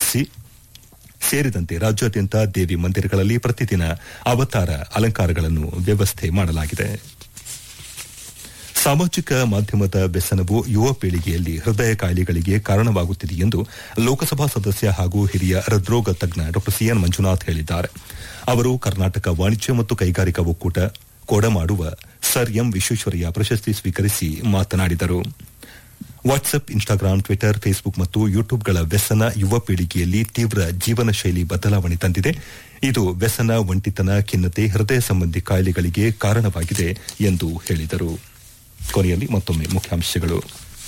C ಸೇರಿದಂತೆ ರಾಜ್ಯಾದ್ಯಂತ ದೇವಿ ಮಂದಿರಗಳಲ್ಲಿ ಪ್ರತಿದಿನ ಅವತಾರ ಅಲಂಕಾರಗಳನ್ನು ವ್ಯವಸ್ಥೆ ಮಾಡಲಾಗಿದೆ ಸಾಮಾಜಿಕ ಮಾಧ್ಯಮದ ವ್ಯಸನವು ಯುವ ಪೀಳಿಗೆಯಲ್ಲಿ ಹೃದಯ ಕಾಯಿಲೆಗಳಿಗೆ ಕಾರಣವಾಗುತ್ತಿದೆ ಎಂದು ಲೋಕಸಭಾ ಸದಸ್ಯ ಹಾಗೂ ಹಿರಿಯ ಹೃದ್ರೋಗ ತಜ್ಞ ಡಾ ಸಿಎನ್ ಮಂಜುನಾಥ್ ಹೇಳಿದ್ದಾರೆ ಅವರು ಕರ್ನಾಟಕ ವಾಣಿಜ್ಯ ಮತ್ತು ಕೈಗಾರಿಕಾ ಒಕ್ಕೂಟ ಕೊಡಮಾಡುವ ಸರ್ ಎಂ ವಿಶ್ವೇಶ್ವರಯ್ಯ ಪ್ರಶಸ್ತಿ ಸ್ವೀಕರಿಸಿ ಮಾತನಾಡಿದರು ವಾಟ್ಸ್ಆಪ್ ಇನ್ಸ್ಟಾಗ್ರಾಂ ಟ್ವಿಟರ್ ಫೇಸ್ಬುಕ್ ಮತ್ತು ಯೂಟ್ಯೂಬ್ಗಳ ವ್ಯಸನ ಯುವ ಪೀಳಿಗೆಯಲ್ಲಿ ತೀವ್ರ ಜೀವನ ಶೈಲಿ ಬದಲಾವಣೆ ತಂದಿದೆ ಇದು ವ್ಯಸನ ಒಂಟಿತನ ಖಿನ್ನತೆ ಹೃದಯ ಸಂಬಂಧಿ ಕಾಯಿಲೆಗಳಿಗೆ ಕಾರಣವಾಗಿದೆ ಎಂದು ಹೇಳಿದರು ಕೊನೆಯಲ್ಲಿ ಮತ್ತೊಮ್ಮೆ ಮುಖ್ಯಾಂಶಗಳು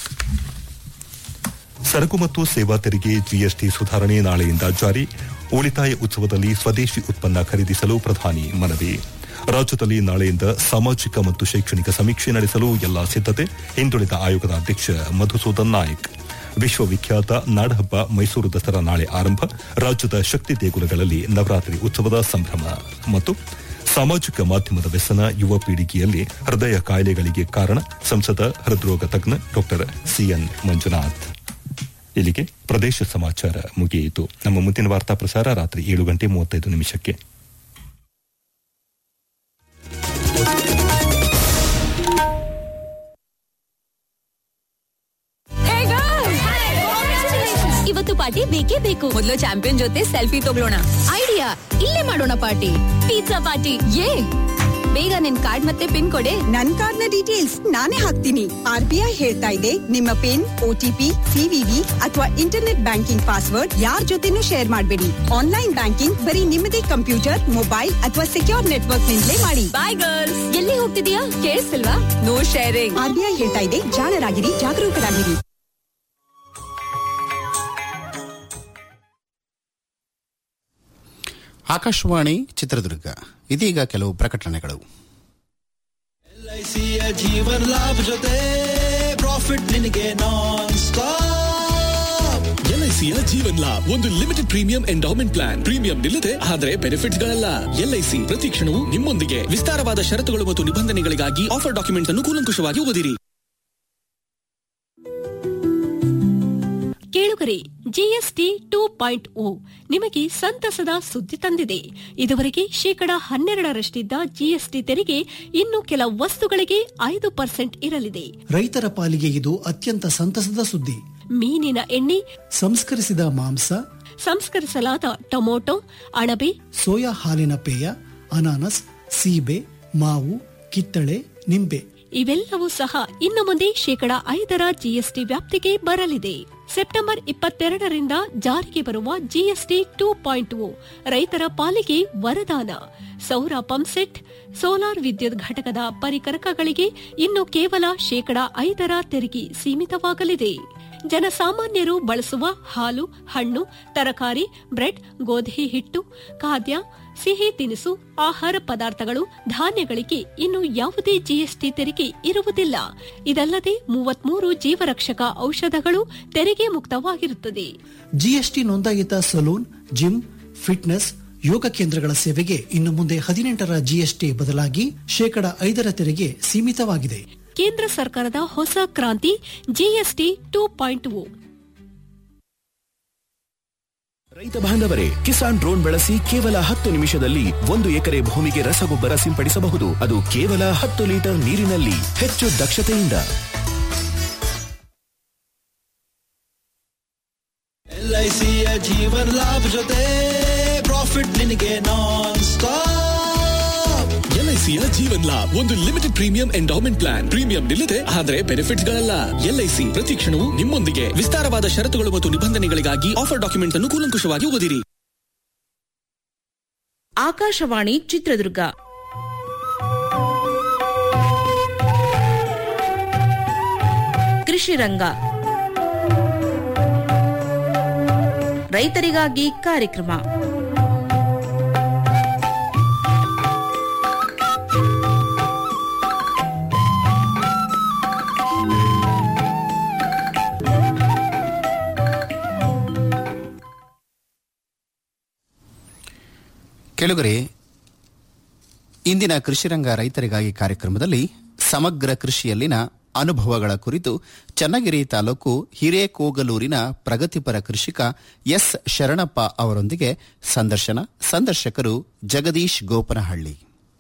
ಸರಕು ಮತ್ತು ಸೇವಾ ತೆರಿಗೆ ಜಿಎಸ್ಟಿ ಸುಧಾರಣೆ ನಾಳೆಯಿಂದ ಜಾರಿ ಉಳಿತಾಯ ಉತ್ಸವದಲ್ಲಿ ಸ್ವದೇಶಿ ಉತ್ಪನ್ನ ಖರೀದಿಸಲು ಪ್ರಧಾನಿ ಮನವಿ ರಾಜ್ಯದಲ್ಲಿ ನಾಳೆಯಿಂದ ಸಾಮಾಜಿಕ ಮತ್ತು ಶೈಕ್ಷಣಿಕ ಸಮೀಕ್ಷೆ ನಡೆಸಲು ಎಲ್ಲಾ ಸಿದ್ದತೆ ಹಿಂದುಳಿದ ಆಯೋಗದ ಅಧ್ಯಕ್ಷ ಮಧುಸೂದನ್ ನಾಯಕ್ ವಿಶ್ವವಿಖ್ಯಾತ ನಾಡಹಬ್ಬ ಮೈಸೂರು ದಸರಾ ನಾಳೆ ಆರಂಭ ರಾಜ್ಯದ ಶಕ್ತಿ ದೇಗುಲಗಳಲ್ಲಿ ನವರಾತ್ರಿ ಉತ್ಸವದ ಸಂಭ್ರಮ ಮತ್ತು ಸಾಮಾಜಿಕ ಮಾಧ್ಯಮದ ವ್ಯಸನ ಯುವ ಪೀಳಿಗೆಯಲ್ಲಿ ಹೃದಯ ಕಾಯಿಲೆಗಳಿಗೆ ಕಾರಣ ಸಂಸದ ಹೃದ್ರೋಗ ತಜ್ಞ ಡಾ ಸಿಎನ್ ಮಂಜುನಾಥ್ ಇಲ್ಲಿಗೆ ಪ್ರದೇಶ ಸಮಾಚಾರ ಮುಗಿಯಿತು ನಮ್ಮ ಮುಂದಿನ ವಾರ್ತಾ ಪ್ರಸಾರ ರಾತ್ರಿ ಏಳು ಗಂಟೆ ಮೂವತ್ತೈದು ನಿಮಿಷಕ್ಕೆ ಇವತ್ತು ಪಾರ್ಟಿ ಬೇಕೇ ಬೇಕು ಮೊದಲು ಚಾಂಪಿಯನ್ ಜೊತೆ ಸೆಲ್ಫಿ ತಗೊಳ್ಳೋಣ ಐಡಿಯಾ ಇಲ್ಲೇ ಮಾಡೋಣ ಪಾರ್ಟಿ ಪಿಜ್ಜಾ ಪಾರ್ಟಿ ಯೇ ಬೇಗ ನಿನ್ ಕಾರ್ಡ್ ಮತ್ತೆ ಪಿನ್ ಕೊಡೆ ನನ್ ಕಾರ್ಡ್ ನ ಡೀಟೇಲ್ಸ್ ನಾನೇ ಹಾಕ್ತೀನಿ ಆರ್ ಬಿ ಐ ಹೇಳ್ತಾ ಇದೆ ನಿಮ್ಮ ಪಿನ್ ಓಟಿಪಿ ಸಿವಿವಿ ಅಥವಾ ಇಂಟರ್ನೆಟ್ ಬ್ಯಾಂಕಿಂಗ್ ಪಾಸ್ವರ್ಡ್ ಯಾರ್ ಜೊತೆನೂ ಶೇರ್ ಮಾಡಬೇಡಿ ಆನ್ಲೈನ್ ಬ್ಯಾಂಕಿಂಗ್ ಬರೀ ನಿಮ್ಮದೇ ಕಂಪ್ಯೂಟರ್ ಮೊಬೈಲ್ ಅಥವಾ ಸೆಕ್ಯೂರ್ ನೆಟ್ವರ್ಕ್ ನಿಂದಲೇ ಮಾಡಿ ಬಾಯ್ ಗರ್ಲ್ಸ್ ಎಲ್ಲಿ ಹೋಗ್ತಿದೀಯಾ ಕೇಳಿಸ್ತಿಲ್ವಾ no sharing R B I ಹೇಳ್ತಾ ಇದೆ ಜಾಣರಾಗಿರಿ ಜಾಗರೂಕರಾಗಿರಿ ಆಕಾಶವಾಣಿ ಚಿತ್ರದುರ್ಗ ಇದೀಗ ಕೆಲವು ಪ್ರಕಟಣೆಗಳು ಎಲ್ಐಸಿಯ ಜೀವನ್ ಲಾಭ ಜೊತೆ ಪ್ರಾಫಿಟ್ ನಿನಗೆ ನಾನ್ ಸ್ಟಾಪ್ ಎಲ್ಐಸಿಯ ಜೀವನ್ ಲಾಭ್ ಒಂದು limited premium endowment plan premium ನಿಲ್ಲದೆ ಆದರೆ ಬೆನಿಫಿಟ್ಸ್ ಗಳಲ್ಲ ಎಲ್ಐಸಿ ಪ್ರತಿ ಕ್ಷಣವೂ ನಿಮ್ಮೊಂದಿಗೆ ವಿಸ್ತಾರವಾದ ಷರತ್ತುಗಳು ಮತ್ತು ನಿಬಂಧನೆಗಳಿಗಾಗಿ ಆಫರ್ ಡಾಕ್ಯುಮೆಂಟ್ಸ್ ಅನ್ನು ಕೂಲಂಕುಷವಾಗಿ ಓದಿರಿ ಕೇಳುಗರೆ ಜಿಎಸ್ಟಿ ಟೂ ಪಾಯಿಂಟ್ ಓ ನಿಮಗೆ ಸಂತಸದ ಸುದ್ದಿ ತಂದಿದೆ ಇದುವರೆಗೆ ಶೇಕಡ ಹನ್ನೆರಡರಷ್ಟಿದ್ದ ಜಿಎಸ್ಟಿ ತೆರಿಗೆ ಇನ್ನು ಕೆಲ ವಸ್ತುಗಳಿಗೆ ಐದು ಪರ್ಸೆಂಟ್ ಇರಲಿದೆ ರೈತರ ಪಾಲಿಗೆ ಇದು ಅತ್ಯಂತ ಸಂತಸದ ಸುದ್ದಿ ಮೀನಿನ ಎಣ್ಣೆ ಸಂಸ್ಕರಿಸಿದ ಮಾಂಸ ಸಂಸ್ಕರಿಸಲಾದ ಟೊಮೊಟೊ ಅಣಬೆ ಸೋಯಾ ಹಾಲಿನ ಪೇಯ ಅನಾನಸ್ ಸೀಬೆ ಮಾವು ಕಿತ್ತಳೆ ನಿಂಬೆ ಇವೆಲ್ಲವೂ ಸಹ ಇನ್ನು ಮುಂದೆ ಶೇಕಡ ಐದರ ಜಿಎಸ್ಟಿ ವ್ಯಾಪ್ತಿಗೆ ಬರಲಿದೆ ಸೆಪ್ಟೆಂಬರ್ ಇಪ್ಪತ್ತೆರಡರಿಂದ ಜಾರಿಗೆ ಬರುವ ಜಿಎಸ್ಟಿ ಟೂ ಪಾಯಿಂಟ್ ಓ ರೈತರ ಪಾಲಿಗೆ ವರದಾನ ಸೌರ ಪಂಪ್ಸೆಟ್ ಸೋಲಾರ್ ವಿದ್ಯುತ್ ಘಟಕದ ಪರಿಕರಕಗಳಿಗೆ ಇನ್ನು ಕೇವಲ ಶೇಕಡ ಐದರ ತೆರಿಗೆ ಸೀಮಿತವಾಗಲಿದೆ ಜನಸಾಮಾನ್ಯರು ಬಳಸುವ ಹಾಲು ಹಣ್ಣು ತರಕಾರಿ ಬ್ರೆಡ್ ಗೋಧಿ ಹಿಟ್ಟು ಖಾದ್ಯ ಸಿಹಿ ತಿನಿಸು ಆಹಾರ ಪದಾರ್ಥಗಳು ಧಾನ್ಯಗಳಿಗೆ ಇನ್ನು ಯಾವುದೇ ಜಿಎಸ್ಟಿ ತೆರಿಗೆ ಇರುವುದಿಲ್ಲ ಇದಲ್ಲದೆ ಮೂವತ್ಮೂರು ಜೀವರಕ್ಷಕ ಔಷಧಗಳು ತೆರಿಗೆ ಮುಕ್ತವಾಗಿರುತ್ತದೆ ಜಿಎಸ್ಟಿ ನೋಂದಾಯಿತ ಸಲೂನ್ ಜಿಮ್ ಫಿಟ್ನೆಸ್ ಯೋಗ ಕೇಂದ್ರಗಳ ಸೇವೆಗೆ ಇನ್ನು ಮುಂದೆ ಹದಿನೆಂಟರ ಜಿಎಸ್ಟಿ ಬದಲಾಗಿ ಶೇಕಡ ಐದರ ತೆರಿಗೆ ಸೀಮಿತವಾಗಿದೆ ಕೇಂದ್ರ ಸರ್ಕಾರದ ಹೊಸ ಕ್ರಾಂತಿ ಜಿಎಸ್ಟಿ ಟೂ ಪಾಯಿಂಟ್ ಓ ರೈತ ಬಾಂಧವರೇ ಕಿಸಾನ್ ಡ್ರೋನ್ ಬಳಸಿ ಕೇವಲ ಹತ್ತು ನಿಮಿಷದಲ್ಲಿ ಒಂದು ಎಕರೆ ಭೂಮಿಗೆ ರಸಗೊಬ್ಬರ ಸಿಂಪಡಿಸಬಹುದು ಅದು ಕೇವಲ ಹತ್ತು ಲೀಟರ್ ನೀರಿನಲ್ಲಿ ಹೆಚ್ಚು ದಕ್ಷತೆಯಿಂದ ಎಲ್ಐಸಿಯ ಜೀವನ್ ಲಾಭ ಜೊತೆ ಪ್ರಾಫಿಟ್ ನಿನಗೆ ನಾನ್ ಸ್ಟಾಪ್ ಎಲ್ಐಸಿಯ ಜೀವನ್ ಲಾಭ್ ಒಂದು limited premium endowment plan premium ನಿಲ್ಲದೆ ಆದರೆ ಬೆನಿಫಿಟ್ಸ್ ಗಳಲ್ಲ ಎಲ್ಐಸಿ ಪ್ರತಿ ಕ್ಷಣವೂ ನಿಮ್ಮೊಂದಿಗೆ ವಿಸ್ತಾರವಾದ ಷರತ್ತುಗಳು ಮತ್ತು ನಿಬಂಧನೆಗಳಿಗಾಗಿ ಆಫರ್ ಡಾಕ್ಯುಮೆಂಟ್ಸ್ ಅನ್ನು ಕೂಲಂಕುಷವಾಗಿ ಓದಿರಿ ಆಕಾಶವಾಣಿ ಚಿತ್ರದುರ್ಗ ಕೃಷಿ ರಂಗ ರೈತರಿಗಾಗಿ ಕಾರ್ಯಕ್ರಮ ಕೆಳಗರೆ ಇಂದಿನ ಕೃಷಿರಂಗ ರೈತರಿಗಾಗಿ ಕಾರ್ಯಕ್ರಮದಲ್ಲಿ ಸಮಗ್ರ ಕೃಷಿಯಲ್ಲಿನ ಅನುಭವಗಳ ಕುರಿತು ಚನ್ನಗಿರಿ ತಾಲೂಕು ಹಿರೇಕೋಗಲೂರಿನ ಪ್ರಗತಿಪರ ಕೃಷಿಕ ಎಸ್ ಶರಣಪ್ಪ ಅವರೊಂದಿಗೆ ಸಂದರ್ಶನ ಸಂದರ್ಶಕರು ಜಗದೀಶ್ ಗೋಪನಹಳ್ಳಿ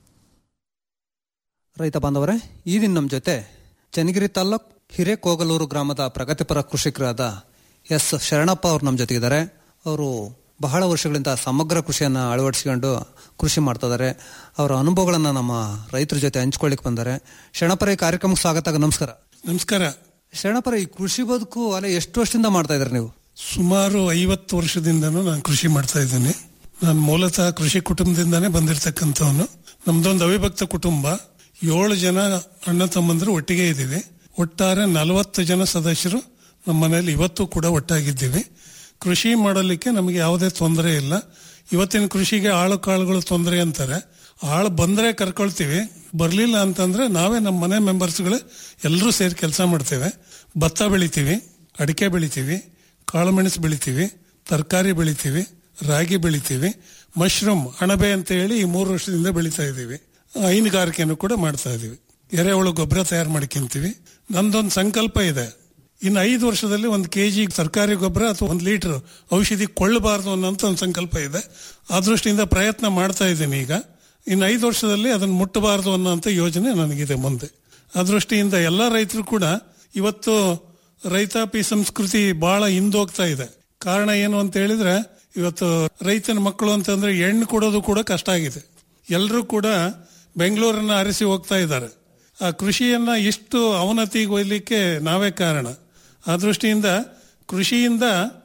ರೈತ ಬಾಂಧವರೇ ಈ ದಿನ ನಮ್ಮ ಜೊತೆ ಚನ್ನಗಿರಿ ತಾಲ್ಲೂಕ್ ಹಿರೇಕೋಗಲೂರು ಗ್ರಾಮದ ಪ್ರಗತಿಪರ ಕೃಷಿಕರಾದ ಎಸ್ ಶರಣಪ್ಪ ಅವರು ನಮ್ಮ ಜೊತೆಗಿದ್ದಾರೆ ಅವರು ಬಹಳ ವರ್ಷಗಳಿಂದ ಸಮಗ್ರ ಕೃಷಿಯನ್ನು ಅಳವಡಿಸಿಕೊಂಡು ಕೃಷಿ ಮಾಡ್ತಾ ಇದ್ದಾರೆ ಅವರ ಅನುಭವಗಳನ್ನು ನಮ್ಮ ರೈತರ ಜೊತೆ ಹಂಚ್ಕೊಳ್ಳಿಕ್ ಬಂದ್ದಾರೆ ಶರಣಪ್ಪರ ಈ ಕಾರ್ಯಕ್ರಮಕ್ಕೆ ಸ್ವಾಗತ ನಮಸ್ಕಾರ ನಮಸ್ಕಾರ ಶರಣಪ್ಪರ ಈ ಕೃಷಿ ಬದುಕು ಅಲ್ಲ ಎಷ್ಟು ವರ್ಷದಿಂದ ಮಾಡ್ತಾ ಇದ್ದಾರೆ ನೀವು ಸುಮಾರು ಐವತ್ತು ವರ್ಷದಿಂದನೂ ನಾನು ಕೃಷಿ ಮಾಡ್ತಾ ಇದ್ದೀನಿ ನಾನು ಮೂಲತಃ ಕೃಷಿ ಕುಟುಂಬದಿಂದಾನೇ ಬಂದಿರತಕ್ಕಂಥವನು ನಮ್ದೊಂದು ಅವಿಭಕ್ತ ಕುಟುಂಬ ಏಳು ಜನ ಅಣ್ಣ ತಮ್ಮಂದ್ರು ಒಟ್ಟಿಗೆ ಇದ್ದೀವಿ ಒಟ್ಟಾರೆ ನಲವತ್ತು ಜನ ಸದಸ್ಯರು ನಮ್ಮ ಮನೆಯಲ್ಲಿ ಇವತ್ತು ಕೂಡ ಒಟ್ಟಾಗಿದ್ದೀವಿ ಕೃಷಿ ಮಾಡಲಿಕ್ಕೆ ನಮಗೆ ಯಾವುದೇ ತೊಂದರೆ ಇಲ್ಲ ಇವತ್ತಿನ ಕೃಷಿಗೆ ಆಳು ಕಾಳುಗಳು ತೊಂದರೆ ಅಂತಾರೆ ಆಳು ಬಂದ್ರೆ ಕರ್ಕೊಳ್ತೀವಿ ಬರ್ಲಿಲ್ಲ ಅಂತಂದ್ರೆ ನಾವೇ ನಮ್ಮ ಮನೆ ಮೆಂಬರ್ಸ್ಗಳು ಎಲ್ಲರೂ ಸೇರಿ ಕೆಲಸ ಮಾಡ್ತೇವೆ ಭತ್ತ ಬೆಳಿತೀವಿ ಅಡಿಕೆ ಬೆಳಿತೀವಿ ಕಾಳುಮೆಣಸು ಬೆಳಿತೀವಿ ತರಕಾರಿ ಬೆಳಿತೀವಿ ರಾಗಿ ಬೆಳಿತೀವಿ ಮಶ್ರೂಮ್ ಅಣಬೆ ಅಂತ ಹೇಳಿ ಈ ಮೂರು ವರ್ಷದಿಂದ ಬೆಳಿತಾ ಇದ್ದೀವಿ ಹೈನುಗಾರಿಕೆಯನ್ನು ಕೂಡ ಮಾಡ್ತಾ ಇದೀವಿ ಎರೆಹುಳು ಗೊಬ್ಬರ ತಯಾರು ಮಾಡ್ಕೊಂತೀವಿ ನಂದೊಂದು ಸಂಕಲ್ಪ ಇದೆ ಇನ್ನು ಐದು ವರ್ಷದಲ್ಲಿ ಒಂದು ಕೆಜಿ ಸರ್ಕಾರಿ ಗೊಬ್ಬರ ಅಥವಾ ಒಂದು ಲೀಟರ್ ಔಷಧಿ ಕೊಳ್ಳಬಾರದು ಅನ್ನೋಂಥ ಒಂದು ಸಂಕಲ್ಪ ಇದೆ ಆ ದೃಷ್ಟಿಯಿಂದ ಪ್ರಯತ್ನ ಮಾಡ್ತಾ ಇದ್ದೀನಿ ಈಗ ಇನ್ನು ಐದು ವರ್ಷದಲ್ಲಿ ಅದನ್ನು ಮುಟ್ಟಬಾರದು ಅನ್ನೋಂಥ ಯೋಜನೆ ನನಗಿದೆ ಮುಂದೆ ಆ ದೃಷ್ಟಿಯಿಂದ ಎಲ್ಲ ರೈತರು ಕೂಡ ಇವತ್ತು ರೈತಾಪಿ ಸಂಸ್ಕೃತಿ ಬಹಳ ಹಿಂದೋಗ್ತಾ ಇದೆ ಕಾರಣ ಏನು ಅಂತ ಹೇಳಿದ್ರೆ ಇವತ್ತು ರೈತನ ಮಕ್ಕಳು ಅಂತಂದ್ರೆ ಹೆಣ್ಣು ಕೊಡೋದು ಕೂಡ ಕಷ್ಟ ಆಗಿದೆ ಎಲ್ಲರೂ ಕೂಡ ಬೆಂಗಳೂರನ್ನ ಅರಸಿ ಹೋಗ್ತಾ ಇದ್ದಾರೆ ಆ ಕೃಷಿಯನ್ನ ಇಷ್ಟು ಅವನತಿಗೆ ಒಯ್ಲಿಕ್ಕೆ ನಾವೇ ಕಾರಣ ಆ ದೃಷ್ಟಿಯಿಂದ ಕೃಷಿಯಿಂದ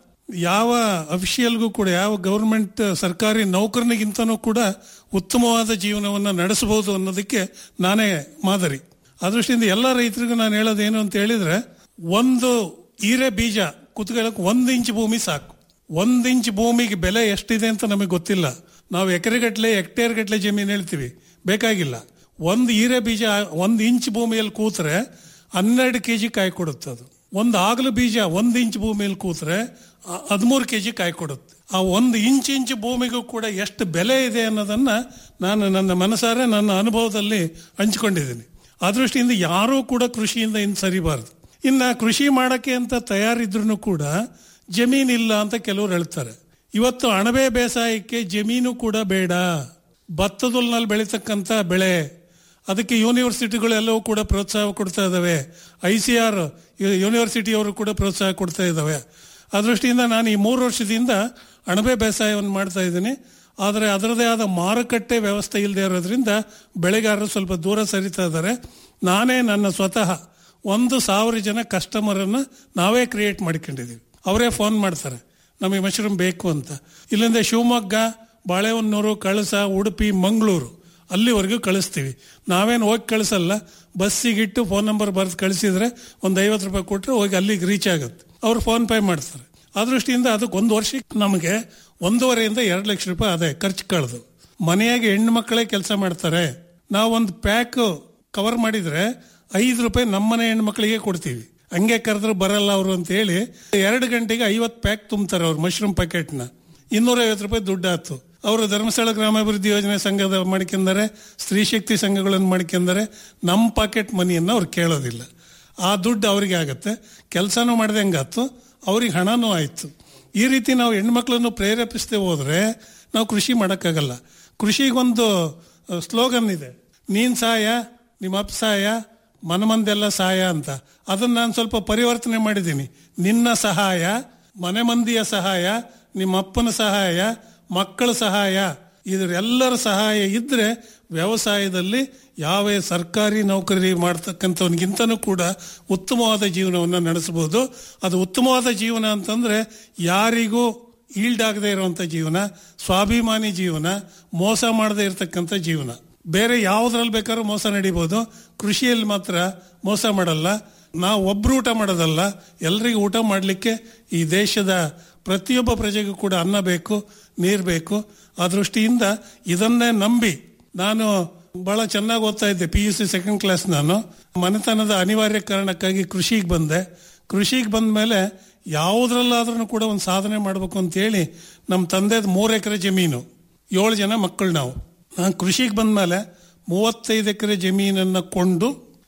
ಯಾವ ಅಫಿಷಿಯಲ್ಗೂ ಕೂಡ ಯಾವ ಗೌರ್ಮೆಂಟ್ ಸರ್ಕಾರಿ ನೌಕರನಿಗಿಂತನೂ ಕೂಡ ಉತ್ತಮವಾದ ಜೀವನವನ್ನು ನಡೆಸಬಹುದು ಅನ್ನೋದಕ್ಕೆ ನಾನೇ ಮಾದರಿ ಆ ದೃಷ್ಟಿಯಿಂದ ಎಲ್ಲ ರೈತರಿಗೂ ನಾನು ಹೇಳೋದೇನು ಅಂತ ಹೇಳಿದ್ರೆ ಒಂದು ಹೀರೆ ಬೀಜ ಕುತ್ಕೊಳ್ಳೋಕೆ ಒಂದು ಇಂಚ್ ಭೂಮಿ ಸಾಕು ಒಂದು ಇಂಚ್ ಭೂಮಿಗೆ ಬೆಲೆ ಎಷ್ಟಿದೆ ಅಂತ ನಮಗೆ ಗೊತ್ತಿಲ್ಲ ನಾವು ಎಕರೆಗಟ್ಲೆ ಹೆಕ್ಟೇರ್ ಗಟ್ಲೆ ಜಮೀನು ಹೇಳ್ತೀವಿ ಬೇಕಾಗಿಲ್ಲ ಒಂದು ಹೀರೆ ಬೀಜ ಒಂದು ಇಂಚ್ ಭೂಮಿಯಲ್ಲಿ ಕೂತ್ರೆ ಹನ್ನೆರಡು ಕೆ ಜಿ ಕಾಯಿ ಕೊಡುತ್ತೆ ಅದು ಒಂದು ಆಗಲು ಬೀಜ ಒಂದು ಇಂಚ್ ಭೂಮಿಯಲ್ಲಿ ಕೂತ್ರೆ ಹದಿಮೂರು ಕೆ ಜಿ ಕಾಯಿ ಕೊಡುತ್ತೆ ಆ ಒಂದು ಇಂಚ್ ಇಂಚ್ ಭೂಮಿಗೂ ಕೂಡ ಎಷ್ಟು ಬೆಲೆ ಇದೆ ಅನ್ನೋದನ್ನ ನಾನು ನನ್ನ ಮನಸಾರೆ ನನ್ನ ಅನುಭವದಲ್ಲಿ ಹಂಚ್ಕೊಂಡಿದ್ದೀನಿ ಆ ದೃಷ್ಟಿಯಿಂದ ಯಾರೂ ಕೂಡ ಕೃಷಿಯಿಂದ ಇನ್ನು ಸರಿಬಾರದು ಇನ್ನ ಕೃಷಿ ಮಾಡಕ್ಕೆ ಅಂತ ತಯಾರಿದ್ರು ಕೂಡ ಜಮೀನಿಲ್ಲ ಅಂತ ಕೆಲವರು ಹೇಳ್ತಾರೆ ಇವತ್ತು ಅಣಬೆ ಬೇಸಾಯಕ್ಕೆ ಜಮೀನು ಕೂಡ ಬೇಡ ಭತ್ತದಲ್ನಲ್ಲಿ ಬೆಳೀತಕ್ಕಂಥ ಬೆಳೆ ಅದಕ್ಕೆ ಯೂನಿವರ್ಸಿಟಿಗಳು ಎಲ್ಲವೂ ಕೂಡ ಪ್ರೋತ್ಸಾಹ ಕೊಡ್ತಾ ಇದ್ದಾವೆ ಐ ಸಿ ಆರ್ ಯೂನಿವರ್ಸಿಟಿಯವರು ಕೂಡ ಪ್ರೋತ್ಸಾಹ ಕೊಡ್ತಾ ಇದ್ದಾವೆ ಆ ದೃಷ್ಟಿಯಿಂದ ನಾನು ಈ ಮೂರು ವರ್ಷದಿಂದ ಅಣಬೆ ಬೇಸಾಯವನ್ನು ಮಾಡ್ತಾ ಇದ್ದೀನಿ ಆದರೆ ಅದರದೇ ಆದ ಮಾರುಕಟ್ಟೆ ವ್ಯವಸ್ಥೆ ಇಲ್ಲದೆ ಇರೋದ್ರಿಂದ ಬೆಳೆಗಾರರು ಸ್ವಲ್ಪ ದೂರ ಸರಿತಾ ಇದ್ದಾರೆ ನಾನೇ ನನ್ನ ಸ್ವತಃ ಒಂದು ಸಾವಿರ ಜನ ಕಸ್ಟಮರನ್ನು ನಾವೇ ಕ್ರಿಯೇಟ್ ಮಾಡ್ಕೊಂಡಿದ್ದೀವಿ ಅವರೇ ಫೋನ್ ಮಾಡ್ತಾರೆ ನಮಗೆ ಮಶ್ರೂಮ್ ಬೇಕು ಅಂತ ಇಲ್ಲಿಂದ ಶಿವಮೊಗ್ಗ ಬಾಳೆಹೊನ್ನೂರು ಕಳಸ ಉಡುಪಿ ಮಂಗಳೂರು ಅಲ್ಲಿವರೆಗೂ ಕಳಿಸ್ತೀವಿ ನಾವೇನು ಹೋಗಿ ಕಳಿಸಲ್ಲ ಬಸ್ಸಿಗಿಟ್ಟು ಫೋನ್ ನಂಬರ್ ಬರೆದು ಕಳಿಸಿದ್ರೆ ಒಂದು ಐವತ್ತು ರೂಪಾಯಿ ಕೊಟ್ಟರೆ ಹೋಗಿ ಅಲ್ಲಿಗೆ ರೀಚ್ ಆಗುತ್ತೆ ಅವ್ರು ಫೋನ್ ಪೇ ಮಾಡ್ತಾರೆ ಆ ದೃಷ್ಟಿಯಿಂದ ಅದಕ್ಕೆ ಒಂದು ವರ್ಷಕ್ಕೆ ನಮಗೆ ಒಂದೂವರೆಯಿಂದ ಎರಡು ಲಕ್ಷ ರೂಪಾಯಿ ಅದೇ ಖರ್ಚು ಕಳೆದು ಮನೆಯಾಗೆ ಹೆಣ್ಣು ಮಕ್ಕಳೇ ಕೆಲಸ ಮಾಡ್ತಾರೆ ನಾವು ಒಂದು ಪ್ಯಾಕ್ ಕವರ್ ಮಾಡಿದ್ರೆ ಐದು ರೂಪಾಯಿ ನಮ್ಮನೆ ಹೆಣ್ಮಕ್ಳಿಗೆ ಕೊಡ್ತೀವಿ ಹಂಗೆ ಕರೆದ್ರೆ ಬರಲ್ಲ ಅವರು ಅಂತ ಹೇಳಿ ಎರಡು ಗಂಟೆಗೆ ಐವತ್ತು ಪ್ಯಾಕ್ ತುಂಬ್ತಾರೆ ಅವ್ರು ಮಶ್ರೂಮ್ ಪ್ಯಾಕೆಟ್ನ ಇನ್ನೂರ ಐವತ್ತು ರೂಪಾಯಿ ದುಡ್ಡು ಆಯ್ತು ಅವರು ಧರ್ಮಸ್ಥಳ ಗ್ರಾಮಾಭಿವೃದ್ಧಿ ಯೋಜನೆ ಸಂಘದ ಮಾಡ್ಕೊಂಡಾರೆ ಸ್ತ್ರೀ ಶಕ್ತಿ ಸಂಘಗಳನ್ನು ಮಾಡ್ಕೊಂಡಾರೆ ನಮ್ಮ ಪಾಕೆಟ್ ಮನಿಯನ್ನು ಅವ್ರು ಕೇಳೋದಿಲ್ಲ ಆ ದುಡ್ಡು ಅವರಿಗೆ ಆಗತ್ತೆ ಕೆಲಸನೂ ಮಾಡ್ದಂಗಾತು ಅವ್ರಿಗೆ ಹಣನೂ ಆಯ್ತು ಈ ರೀತಿ ನಾವು ಹೆಣ್ಮಕ್ಳನ್ನು ಪ್ರೇರೇಪಿಸದೆ ಹೋದ್ರೆ ನಾವು ಕೃಷಿ ಮಾಡೋಕ್ಕಾಗಲ್ಲ ಕೃಷಿಗೊಂದು ಸ್ಲೋಗನ್ ಇದೆ ನೀನ್ ಸಹಾಯ ನಿಮ್ಮ ಅಪ್ಪ ಸಹಾಯ ಮನಮಂದೆಲ್ಲ ಸಹಾಯ ಅಂತ ಅದನ್ನ ನಾನು ಸ್ವಲ್ಪ ಪರಿವರ್ತನೆ ಮಾಡಿದ್ದೀನಿ ನಿನ್ನ ಸಹಾಯ ಮನೆ ಮಂದಿಯ ಸಹಾಯ ನಿಮ್ಮ ಅಪ್ಪನ ಸಹಾಯ ಮಕ್ಕಳ ಸಹಾಯ ಇದರೆಲ್ಲರ ಸಹಾಯ ಇದ್ರೆ ವ್ಯವಸಾಯದಲ್ಲಿ ಯಾವ ಸರ್ಕಾರಿ ನೌಕರಿ ಮಾಡ್ತಕ್ಕಂಥವನಿಗಿಂತನೂ ಕೂಡ ಉತ್ತಮವಾದ ಜೀವನವನ್ನು ನಡೆಸಬಹುದು ಅದು ಉತ್ತಮವಾದ ಜೀವನ ಅಂತಂದ್ರೆ ಯಾರಿಗೂ ಈಲ್ಡ್ ಆಗದೆ ಇರುವಂತ ಜೀವನ ಸ್ವಾಭಿಮಾನಿ ಜೀವನ ಮೋಸ ಮಾಡದೇ ಇರತಕ್ಕಂಥ ಜೀವನ ಬೇರೆ ಯಾವ್ದ್ರಲ್ಲಿ ಬೇಕಾದ್ರೂ ಮೋಸ ನಡೀಬಹುದು ಕೃಷಿಯಲ್ಲಿ ಮಾತ್ರ ಮೋಸ ಮಾಡಲ್ಲ ನಾವು ಒಬ್ರು ಊಟ ಮಾಡೋದಲ್ಲ ಎಲ್ರಿಗೂ ಊಟ ಮಾಡಲಿಕ್ಕೆ ಈ ದೇಶದ ಪ್ರತಿಯೊಬ್ಬ ಪ್ರಜೆಗೂ ಕೂಡ ಅನ್ನ ಬೇಕು ನೀರು ಬೇಕು ಆ ದೃಷ್ಟಿಯಿಂದ ಇದನ್ನೇ ನಂಬಿ ನಾನು ಬಹಳ ಚೆನ್ನಾಗಿ ಓದ್ತಾ ಇದ್ದೆ P U C second class ನಾನು ಮನೆತನದ ಅನಿವಾರ್ಯ ಕಾರಣಕ್ಕಾಗಿ ಕೃಷಿಗೆ ಬಂದೆ ಕೃಷಿಗೆ ಬಂದ ಮೇಲೆ ಯಾವುದ್ರಲ್ಲಾದ್ರೂ ಕೂಡ ಒಂದು ಸಾಧನೆ ಮಾಡಬೇಕು ಅಂತ ಹೇಳಿ ನಮ್ಮ ತಂದೆದು ಮೂರು ಎಕರೆ ಜಮೀನು ಏಳು ಜನ ಮಕ್ಕಳು ನಾವು ನಾನು ಕೃಷಿಗೆ ಬಂದ ಮೇಲೆ ಮೂವತ್ತೈದು ಎಕರೆ ಜಮೀನನ್ನು ಕೊಂಡು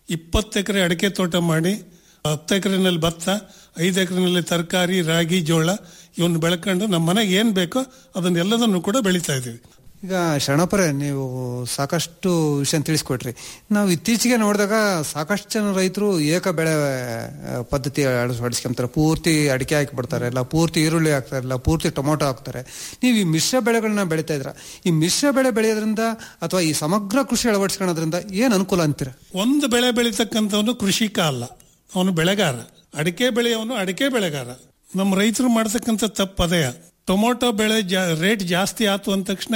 ಇಪ್ಪತ್ತು ಎಕರೆ ಅಡಿಕೆ ತೋಟ ಮಾಡಿ ಹತ್ತು ಎಕರೆನಲ್ಲಿ ಭತ್ತ ಐದು ಎಕರೆನಲ್ಲಿ ತರಕಾರಿ ರಾಗಿ ಜೋಳ ಇವನ್ನ ಬೆಳ್ಕೊಂಡು ನಮ್ಮ ಮನೆಗೆ ಏನು ಬೇಕೋ ಅದನ್ನೆಲ್ಲದನ್ನು ಕೂಡ ಬೆಳೀತಾ ಇದ್ದೀವಿ ಈಗ ಶರಣಪ್ಪರೇ ನೀವು ಸಾಕಷ್ಟು ವಿಷಯ ತಿಳಿಸ್ಕೊಟ್ರಿ ನಾವು ಇತ್ತೀಚೆಗೆ ನೋಡಿದಾಗ ಸಾಕಷ್ಟು ಜನ ರೈತರು ಏಕ ಬೆಳೆ ಆ, ಪದ್ಧತಿ ಅಳವಡಿಸ್ಕೊಂತಾರೆ ಪೂರ್ತಿ ಅಡಿಕೆ ಹಾಕಿಬಿಡ್ತಾರೆ ಇಲ್ಲ ಪೂರ್ತಿ ಈರುಳ್ಳಿ ಹಾಕ್ತಾರೆ ಇಲ್ಲ ಪೂರ್ತಿ ಟೊಮೊಟೊ ಹಾಕ್ತಾರೆ ನೀವು ಈ ಮಿಶ್ರ ಬೆಳೆಗಳನ್ನ ಬೆಳೀತಾ ಇದ್ರ ಈ ಮಿಶ್ರ ಬೆಳೆ ಬೆಳೆಯೋದ್ರಿಂದ ಅಥವಾ ಈ ಸಮಗ್ರ ಕೃಷಿ ಅಳವಡಿಸ್ಕೊಳ್ಳೋದ್ರಿಂದ ಏನ್ ಅನುಕೂಲ ಅಂತೀರ ಒಂದು ಬೆಳೆ ಬೆಳೀತಕ್ಕಂಥವನು ಕೃಷಿಕ ಅಲ್ಲ ಅವನು ಬೆಳೆಗಾರ ಅಡಿಕೆ ಬೆಳೆಯವನು ಅಡಿಕೆ ಬೆಳೆಗಾರ ನಮ್ಮ ರೈತರು ಮಾಡ್ತಕ್ಕಂಥ ತಪ್ಪು ಅದೇ ಟೊಮೊಟೊ ಬೆಳೆ ಜಾ- ರೇಟ್ ಜಾಸ್ತಿ ಆತು ಅಂದ ತಕ್ಷಣ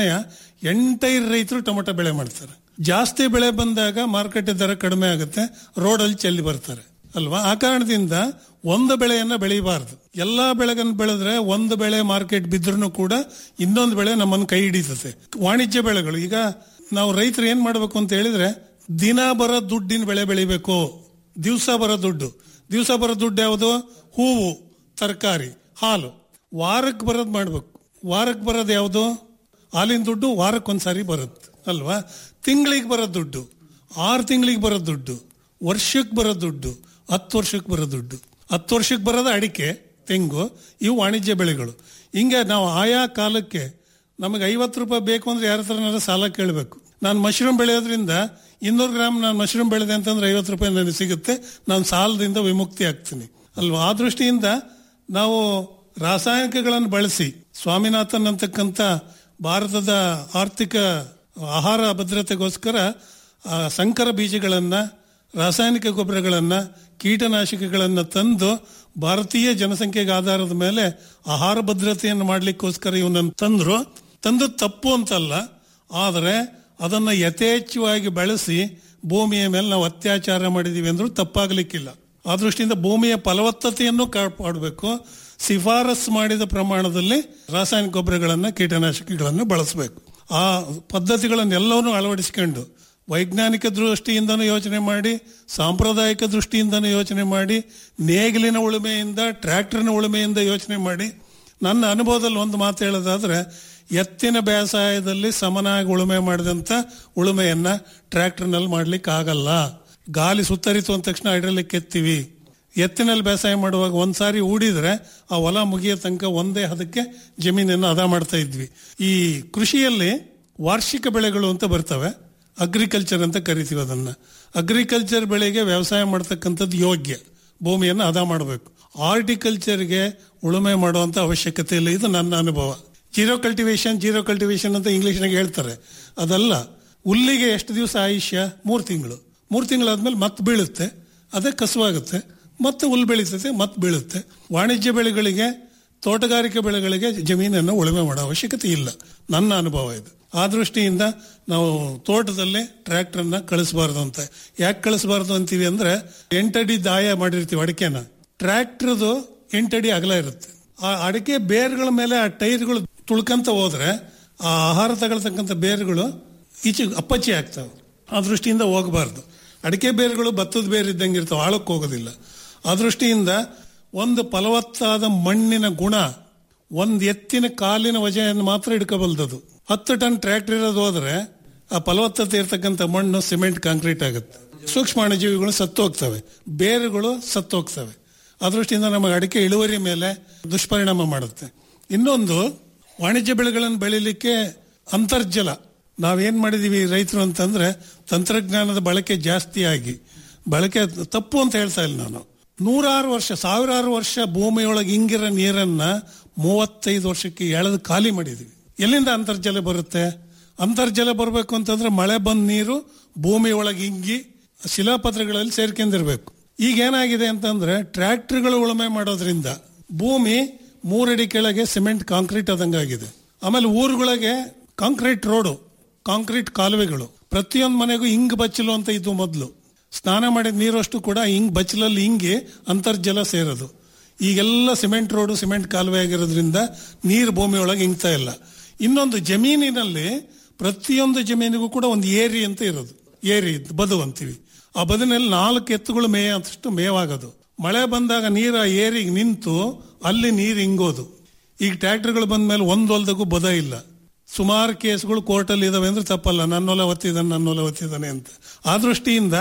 ಎಂಟೈರ್ ರೈತರು ಟೊಮೊಟೊ ಬೆಳೆ ಮಾಡ್ತಾರೆ ಜಾಸ್ತಿ ಬೆಳೆ ಬಂದಾಗ ಮಾರುಕಟ್ಟೆ ದರ ಕಡಿಮೆ ಆಗುತ್ತೆ ರೋಡಲ್ಲಿ ಚೆಲ್ಲಿ ಬರ್ತಾರೆ ಅಲ್ವಾ ಆ ಕಾರಣದಿಂದ ಒಂದು ಬೆಳೆಯನ್ನ ಬೆಳಿಬಾರ್ದು ಎಲ್ಲಾ ಬೆಳೆಗನ್ನು ಬೆಳೆದ್ರೆ ಒಂದು ಬೆಳೆ ಮಾರ್ಕೆಟ್ ಬಿದ್ರೂ ಕೂಡ ಇನ್ನೊಂದು ಬೆಳೆ ನಮ್ಮನ್ನು ಕೈ ಹಿಡಿತದೆ ವಾಣಿಜ್ಯ ಬೆಳೆಗಳು ಈಗ ನಾವು ರೈತರು ಏನ್ ಮಾಡ್ಬೇಕು ಅಂತ ಹೇಳಿದ್ರೆ ದಿನ ಬರೋ ದುಡ್ಡಿನ ಬೆಳೆ ಬೆಳಿಬೇಕು ದಿವಸ ಬರೋ ದುಡ್ಡು ದಿವಸ ಬರೋ ದುಡ್ಡು ಯಾವುದು ಹೂವು ತರಕಾರಿ ಹಾಲು ವಾರಕ್ಕೆ ಬರೋದು ಮಾಡ್ಬೇಕು ವಾರಕ್ಕೆ ಬರೋದು ಯಾವುದು ಹಾಲಿನ ದುಡ್ಡು ವಾರಕ್ಕೊಂದ್ಸಾರಿ ಬರುತ್ತೆ ಅಲ್ವಾ ತಿಂಗಳಿಗೆ ಬರೋ ದುಡ್ಡು ಆರು ತಿಂಗಳಿಗೆ ಬರೋ ದುಡ್ಡು ವರ್ಷಕ್ಕೆ ಬರೋ ದುಡ್ಡು ಹತ್ತು ವರ್ಷಕ್ಕೆ ಬರೋ ದುಡ್ಡು ಹತ್ತು ವರ್ಷಕ್ಕೆ ಬರೋದು ಅಡಿಕೆ ತೆಂಗು ಇವು ವಾಣಿಜ್ಯ ಬೆಳೆಗಳು ಹಿಂಗೆ ನಾವು ಆಯಾ ಕಾಲಕ್ಕೆ ನಮಗೆ ಐವತ್ತು ರೂಪಾಯಿ ಬೇಕು ಅಂದ್ರೆ ಯಾರ ಹತ್ರನಾರ ಸಾಲ ಕೇಳಬೇಕು ನಾನು ಮಶ್ರೂಮ್ ಬೆಳೆಯೋದ್ರಿಂದ ಇನ್ನೂರು ಗ್ರಾಮ್ ನಾನು ಮಶ್ರೂಮ್ ಬೆಳೆದೆ ಅಂತಂದ್ರೆ ಐವತ್ತು ರೂಪಾಯಿ ನನಗೆ ಸಿಗುತ್ತೆ ನಾನು ಸಾಲದಿಂದ ವಿಮುಕ್ತಿ ಆಗ್ತೀನಿ ಅಲ್ವಾ ಆ ದೃಷ್ಟಿಯಿಂದ ನಾವು ರಾಸಾಯನಿಕಗಳನ್ನು ಬಳಸಿ ಸ್ವಾಮಿನಾಥನ್ ಅಂತಕ್ಕಂಥ ಭಾರತದ ಆರ್ಥಿಕ ಆಹಾರ ಭದ್ರತೆಗೋಸ್ಕರ ಆ, ಸಂಕರ ಬೀಜಗಳನ್ನ ರಾಸಾಯನಿಕ ಗೊಬ್ಬರಗಳನ್ನ ಕೀಟನಾಶಕಗಳನ್ನ ತಂದು ಭಾರತೀಯ ಜನಸಂಖ್ಯೆಗೆ ಆಧಾರದ ಮೇಲೆ ಆಹಾರ ಭದ್ರತೆಯನ್ನು ಮಾಡ್ಲಿಕ್ಕೋಸ್ಕರ ಇವನನ್ನು ತಂದ್ರು ತಂದು ತಪ್ಪು ಅಂತಲ್ಲ ಆದರೆ ಅದನ್ನ ಯಥೇಚ್ಛವಾಗಿ ಬಳಸಿ ಭೂಮಿಯ ಮೇಲೆ ನಾವು ಅತ್ಯಾಚಾರ ಮಾಡಿದೀವಿ ಅಂದ್ರೂ ತಪ್ಪಾಗಲಿಕ್ಕಿಲ್ಲ ಆ ದೃಷ್ಟಿಯಿಂದ ಭೂಮಿಯ ಫಲವತ್ತತೆಯನ್ನು ಕಾಪಾಡಬೇಕು ಶಿಫಾರಸ್ ಮಾಡಿದ ಪ್ರಮಾಣದಲ್ಲಿ ರಾಸಾಯನಿಕ ಗೊಬ್ಬರಗಳನ್ನ ಕೀಟನಾಶಕಗಳನ್ನು ಬಳಸಬೇಕು ಆ ಪದ್ಧತಿಗಳನ್ನೆಲ್ಲವನ್ನೂ ಅಳವಡಿಸಿಕೊಂಡು ವೈಜ್ಞಾನಿಕ ದೃಷ್ಟಿಯಿಂದನೂ ಯೋಚನೆ ಮಾಡಿ ಸಾಂಪ್ರದಾಯಿಕ ದೃಷ್ಟಿಯಿಂದನೂ ಯೋಚನೆ ಮಾಡಿ ನೇಗಿಲಿನ ಉಳುಮೆಯಿಂದ ಟ್ರ್ಯಾಕ್ಟರ್ನ ಉಳುಮೆಯಿಂದ ಯೋಚನೆ ಮಾಡಿ ನನ್ನ ಅನುಭವದಲ್ಲಿ ಒಂದು ಮಾತು ಹೇಳೋದಾದ್ರೆ ಎತ್ತಿನ ಬೇಸಾಯದಲ್ಲಿ ಸಮನಾಗಿ ಉಳುಮೆ ಮಾಡಿದಂಥ ಉಳುಮೆಯನ್ನ ಟ್ರ್ಯಾಕ್ಟರ್ನಲ್ಲಿ ಮಾಡ್ಲಿಕ್ಕೆ ಆಗಲ್ಲ ಗಾಲಿ ಸುತ್ತರಿತು ಅಂದ ತಕ್ಷಣ ಹೈಡ್ರಲಿಕ್ ಎತ್ತೀವಿ ಎತ್ತಿನಲ್ಲಿ ಬೇಸಾಯ ಮಾಡುವಾಗ ಒಂದ್ಸಾರಿ ಹೂಡಿದ್ರೆ ಆ ಹೊಲ ಮುಗಿಯೋ ತನಕ ಒಂದೇ ಹದಕ್ಕೆ ಜಮೀನನ್ನು ಅದ ಮಾಡ್ತಾ ಇದ್ವಿ ಈ ಕೃಷಿಯಲ್ಲಿ ವಾರ್ಷಿಕ ಬೆಳೆಗಳು ಅಂತ ಬರ್ತವೆ ಅಗ್ರಿಕಲ್ಚರ್ ಅಂತ ಕರಿತೀವಿ ಅದನ್ನ ಅಗ್ರಿಕಲ್ಚರ್ ಬೆಳೆಗೆ ವ್ಯವಸಾಯ ಮಾಡ್ತಕ್ಕಂಥದ್ದು ಯೋಗ್ಯ ಭೂಮಿಯನ್ನು ಹದ ಮಾಡಬೇಕು ಆರ್ಟಿಕಲ್ಚರ್ಗೆ ಉಳುಮೆ ಮಾಡುವಂತ ಅವಶ್ಯಕತೆ ಇಲ್ಲ ಇದು ನನ್ನ ಅನುಭವ ಜೀರೋ ಕಲ್ಟಿವೇಶನ್ ಜೀರೋ ಕಲ್ಟಿವೇಶನ್ ಅಂತ ಇಂಗ್ಲಿಷ್ನಾಗ ಹೇಳ್ತಾರೆ ಅದಲ್ಲ ಹುಲ್ಲಿಗೆ ಎಷ್ಟು ದಿವಸ ಆಯುಷ್ಯ ಮೂರು ತಿಂಗಳು ಮೂರು ತಿಂಗಳಾದ್ಮೇಲೆ ಮತ್ತೆ ಬೀಳುತ್ತೆ ಅದೇ ಕಸುವಾಗುತ್ತೆ ಮತ್ತೆ ಹುಲ್ಲು ಬೆಳೀತದೆ ಮತ್ತೆ ಬೀಳುತ್ತೆ ವಾಣಿಜ್ಯ ಬೆಳೆಗಳಿಗೆ ತೋಟಗಾರಿಕೆ ಬೆಳೆಗಳಿಗೆ ಜಮೀನನ್ನು ಉಳುಮೆ ಮಾಡೋ ಅವಶ್ಯಕತೆ ಇಲ್ಲ ನನ್ನ ಅನುಭವ ಇದು ಆ ದೃಷ್ಟಿಯಿಂದ ನಾವು ತೋಟದಲ್ಲಿ ಟ್ರ್ಯಾಕ್ಟರ್ನ ಕಳಿಸಬಾರ್ದು ಅಂತ ಯಾಕೆ ಕಳಿಸಬಾರ್ದು ಅಂತೀವಿ ಅಂದ್ರೆ ಎಂಟಡಿ ದಾಯ ಮಾಡಿರ್ತೀವಿ ಅಡಿಕೆನ ಟ್ರ್ಯಾಕ್ಟರ್ದು ಎಂಟಡಿ ಅಗಲ ಇರುತ್ತೆ ಆ ಅಡಿಕೆ ಬೇರ್ಗಳ ಮೇಲೆ ಆ ಟೈರ್ಗಳು ತುಳ್ಕಂತ ಹೋದ್ರೆ ಆ ಆಹಾರ ತಗೊಳ್ತಕ್ಕಂಥ ಬೇರುಗಳು ಈಚೆ ಅಪ್ಪಚ್ಚಿ ಆಗ್ತವೆ ಆ ದೃಷ್ಟಿಯಿಂದ ಹೋಗಬಾರ್ದು ಅಡಿಕೆ ಬೇರುಗಳು ಭತ್ತದ ಬೇರು ಇದ್ದಂಗೆ ಇರ್ತಾವೆ ಆಳಕ್ಕೆ ಹೋಗೋದಿಲ್ಲ ಆ ದೃಷ್ಟಿಯಿಂದ ಒಂದು ಫಲವತ್ತಾದ ಮಣ್ಣಿನ ಗುಣ ಒಂದು ಎತ್ತಿನ ಕಾಲಿನ ವಜೆಯನ್ನು ಮಾತ್ರ ಹಿಡ್ಕೋಬಲ್ದದು ಹತ್ತು ಟನ್ ಟ್ರ್ಯಾಕ್ಟರ್ ಇರೋದು ಹೋದ್ರೆ ಆ ಫಲವತ್ತತೆ ಇರ್ತಕ್ಕಂಥ ಮಣ್ಣು ಸಿಮೆಂಟ್ ಕಾಂಕ್ರೀಟ್ ಆಗುತ್ತೆ ಸೂಕ್ಷ್ಮಾಣುಜೀವಿಗಳು ಸತ್ತು ಹೋಗ್ತವೆ ಬೇರುಗಳು ಸತ್ತು ಹೋಗ್ತವೆ ಆ ದೃಷ್ಟಿಯಿಂದ ನಮಗೆ ಅಡಿಕೆ ಇಳುವರಿ ಮೇಲೆ ದುಷ್ಪರಿಣಾಮ ಮಾಡುತ್ತೆ ಇನ್ನೊಂದು ವಾಣಿಜ್ಯ ಬೆಳೆಗಳನ್ನು ಬೆಳಿಲಿಕ್ಕೆ ಅಂತರ್ಜಲ ನಾವೇನ್ ಮಾಡಿದೀವಿ ರೈತರು ಅಂತಂದ್ರೆ ತಂತ್ರಜ್ಞಾನದ ಬಳಕೆ ಜಾಸ್ತಿ ಆಗಿ ಬಳಕೆ ತಪ್ಪು ಅಂತ ಹೇಳ್ತಾ ಇಲ್ಲ ನಾನು ನೂರಾರು ವರ್ಷ ಸಾವಿರಾರು ವರ್ಷ ಭೂಮಿಯೊಳಗೆ ಹಿಂಗಿರೋ ನೀರನ್ನ ಮೂವತ್ತೈದು ವರ್ಷಕ್ಕೆ ಎಳೆದು ಖಾಲಿ ಮಾಡಿದೀವಿ ಎಲ್ಲಿಂದ ಅಂತರ್ಜಲ ಬರುತ್ತೆ ಅಂತರ್ಜಲ ಬರಬೇಕು ಅಂತಂದ್ರೆ ಮಳೆ ಬಂದ ನೀರು ಭೂಮಿಯೊಳಗೆ ಹಿಂಗಿ ಶಿಲಾಪತ್ರಗಳಲ್ಲಿ ಸೇರ್ಕೊಂಡಿರ್ಬೇಕು ಈಗ ಏನಾಗಿದೆ ಅಂತಂದ್ರೆ ಟ್ರ್ಯಾಕ್ಟರ್ಗಳು ಉಳುಮೆ ಮಾಡೋದ್ರಿಂದ ಭೂಮಿ ಮೂರಡಿ ಕೆಳಗೆ ಸಿಮೆಂಟ್ ಕಾಂಕ್ರೀಟ್ ಆದಂಗಾಗಿದೆ ಆಮೇಲೆ ಊರುಗಳಿಗೆ ಕಾಂಕ್ರೀಟ್ ರೋಡು ಕಾಂಕ್ರೀಟ್ ಕಾಲುವೆಗಳು ಪ್ರತಿಯೊಂದು ಮನೆಗೂ ಹಿಂಗ್ ಬಚ್ಚಲು ಅಂತ ಇದ್ದು ಮೊದಲು ಸ್ನಾನ ಮಾಡಿದ ನೀರಷ್ಟು ಕೂಡ ಹಿಂಗ್ ಬಚ್ಚಲಲ್ಲಿ ಹಿಂಗೆ ಅಂತರ್ಜಲ ಸೇರೋದು ಈಗೆಲ್ಲ ಸಿಮೆಂಟ್ ರೋಡು ಸಿಮೆಂಟ್ ಕಾಲುವೆ ಆಗಿರೋದ್ರಿಂದ ನೀರು ಭೂಮಿಯೊಳಗೆ ಹಿಂಗ್ತಾ ಇಲ್ಲ ಇನ್ನೊಂದು ಜಮೀನಿನಲ್ಲಿ ಪ್ರತಿಯೊಂದು ಜಮೀನಿಗೂ ಕೂಡ ಒಂದು ಏರಿ ಅಂತ ಇರೋದು ಏರಿ ಬದು ಅಂತೀವಿ ಆ ಬದಿನಲ್ಲಿ ನಾಲ್ಕು ಎತ್ತುಗಳು ಮೇಯಷ್ಟು ಮೇವಾಗೋದು ಮಳೆ ಬಂದಾಗ ನೀರು ಆ ಏರಿಗೆ ನಿಂತು ಅಲ್ಲಿ ನೀರು ಹಿಂಗೋದು ಈಗ ಟ್ರ್ಯಾಕ್ಟರ್ಗಳು ಬಂದ ಮೇಲೆ ಒಂದು ಹೊಲ್ದಗೂ ಬದ ಇಲ್ಲ ಸುಮಾರು ಕೇಸ್ಗಳು ಕೋರ್ಟಲ್ಲಿ ಇದಾವೆ ಅಂದ್ರೆ ತಪ್ಪಲ್ಲ ನನ್ನೊಲ ಒತ್ತಿದ್ದಾನೆ ನನ್ನೊಲ ಒತ್ತಿದ್ದಾನೆ ಅಂತ ಆ ದೃಷ್ಟಿಯಿಂದ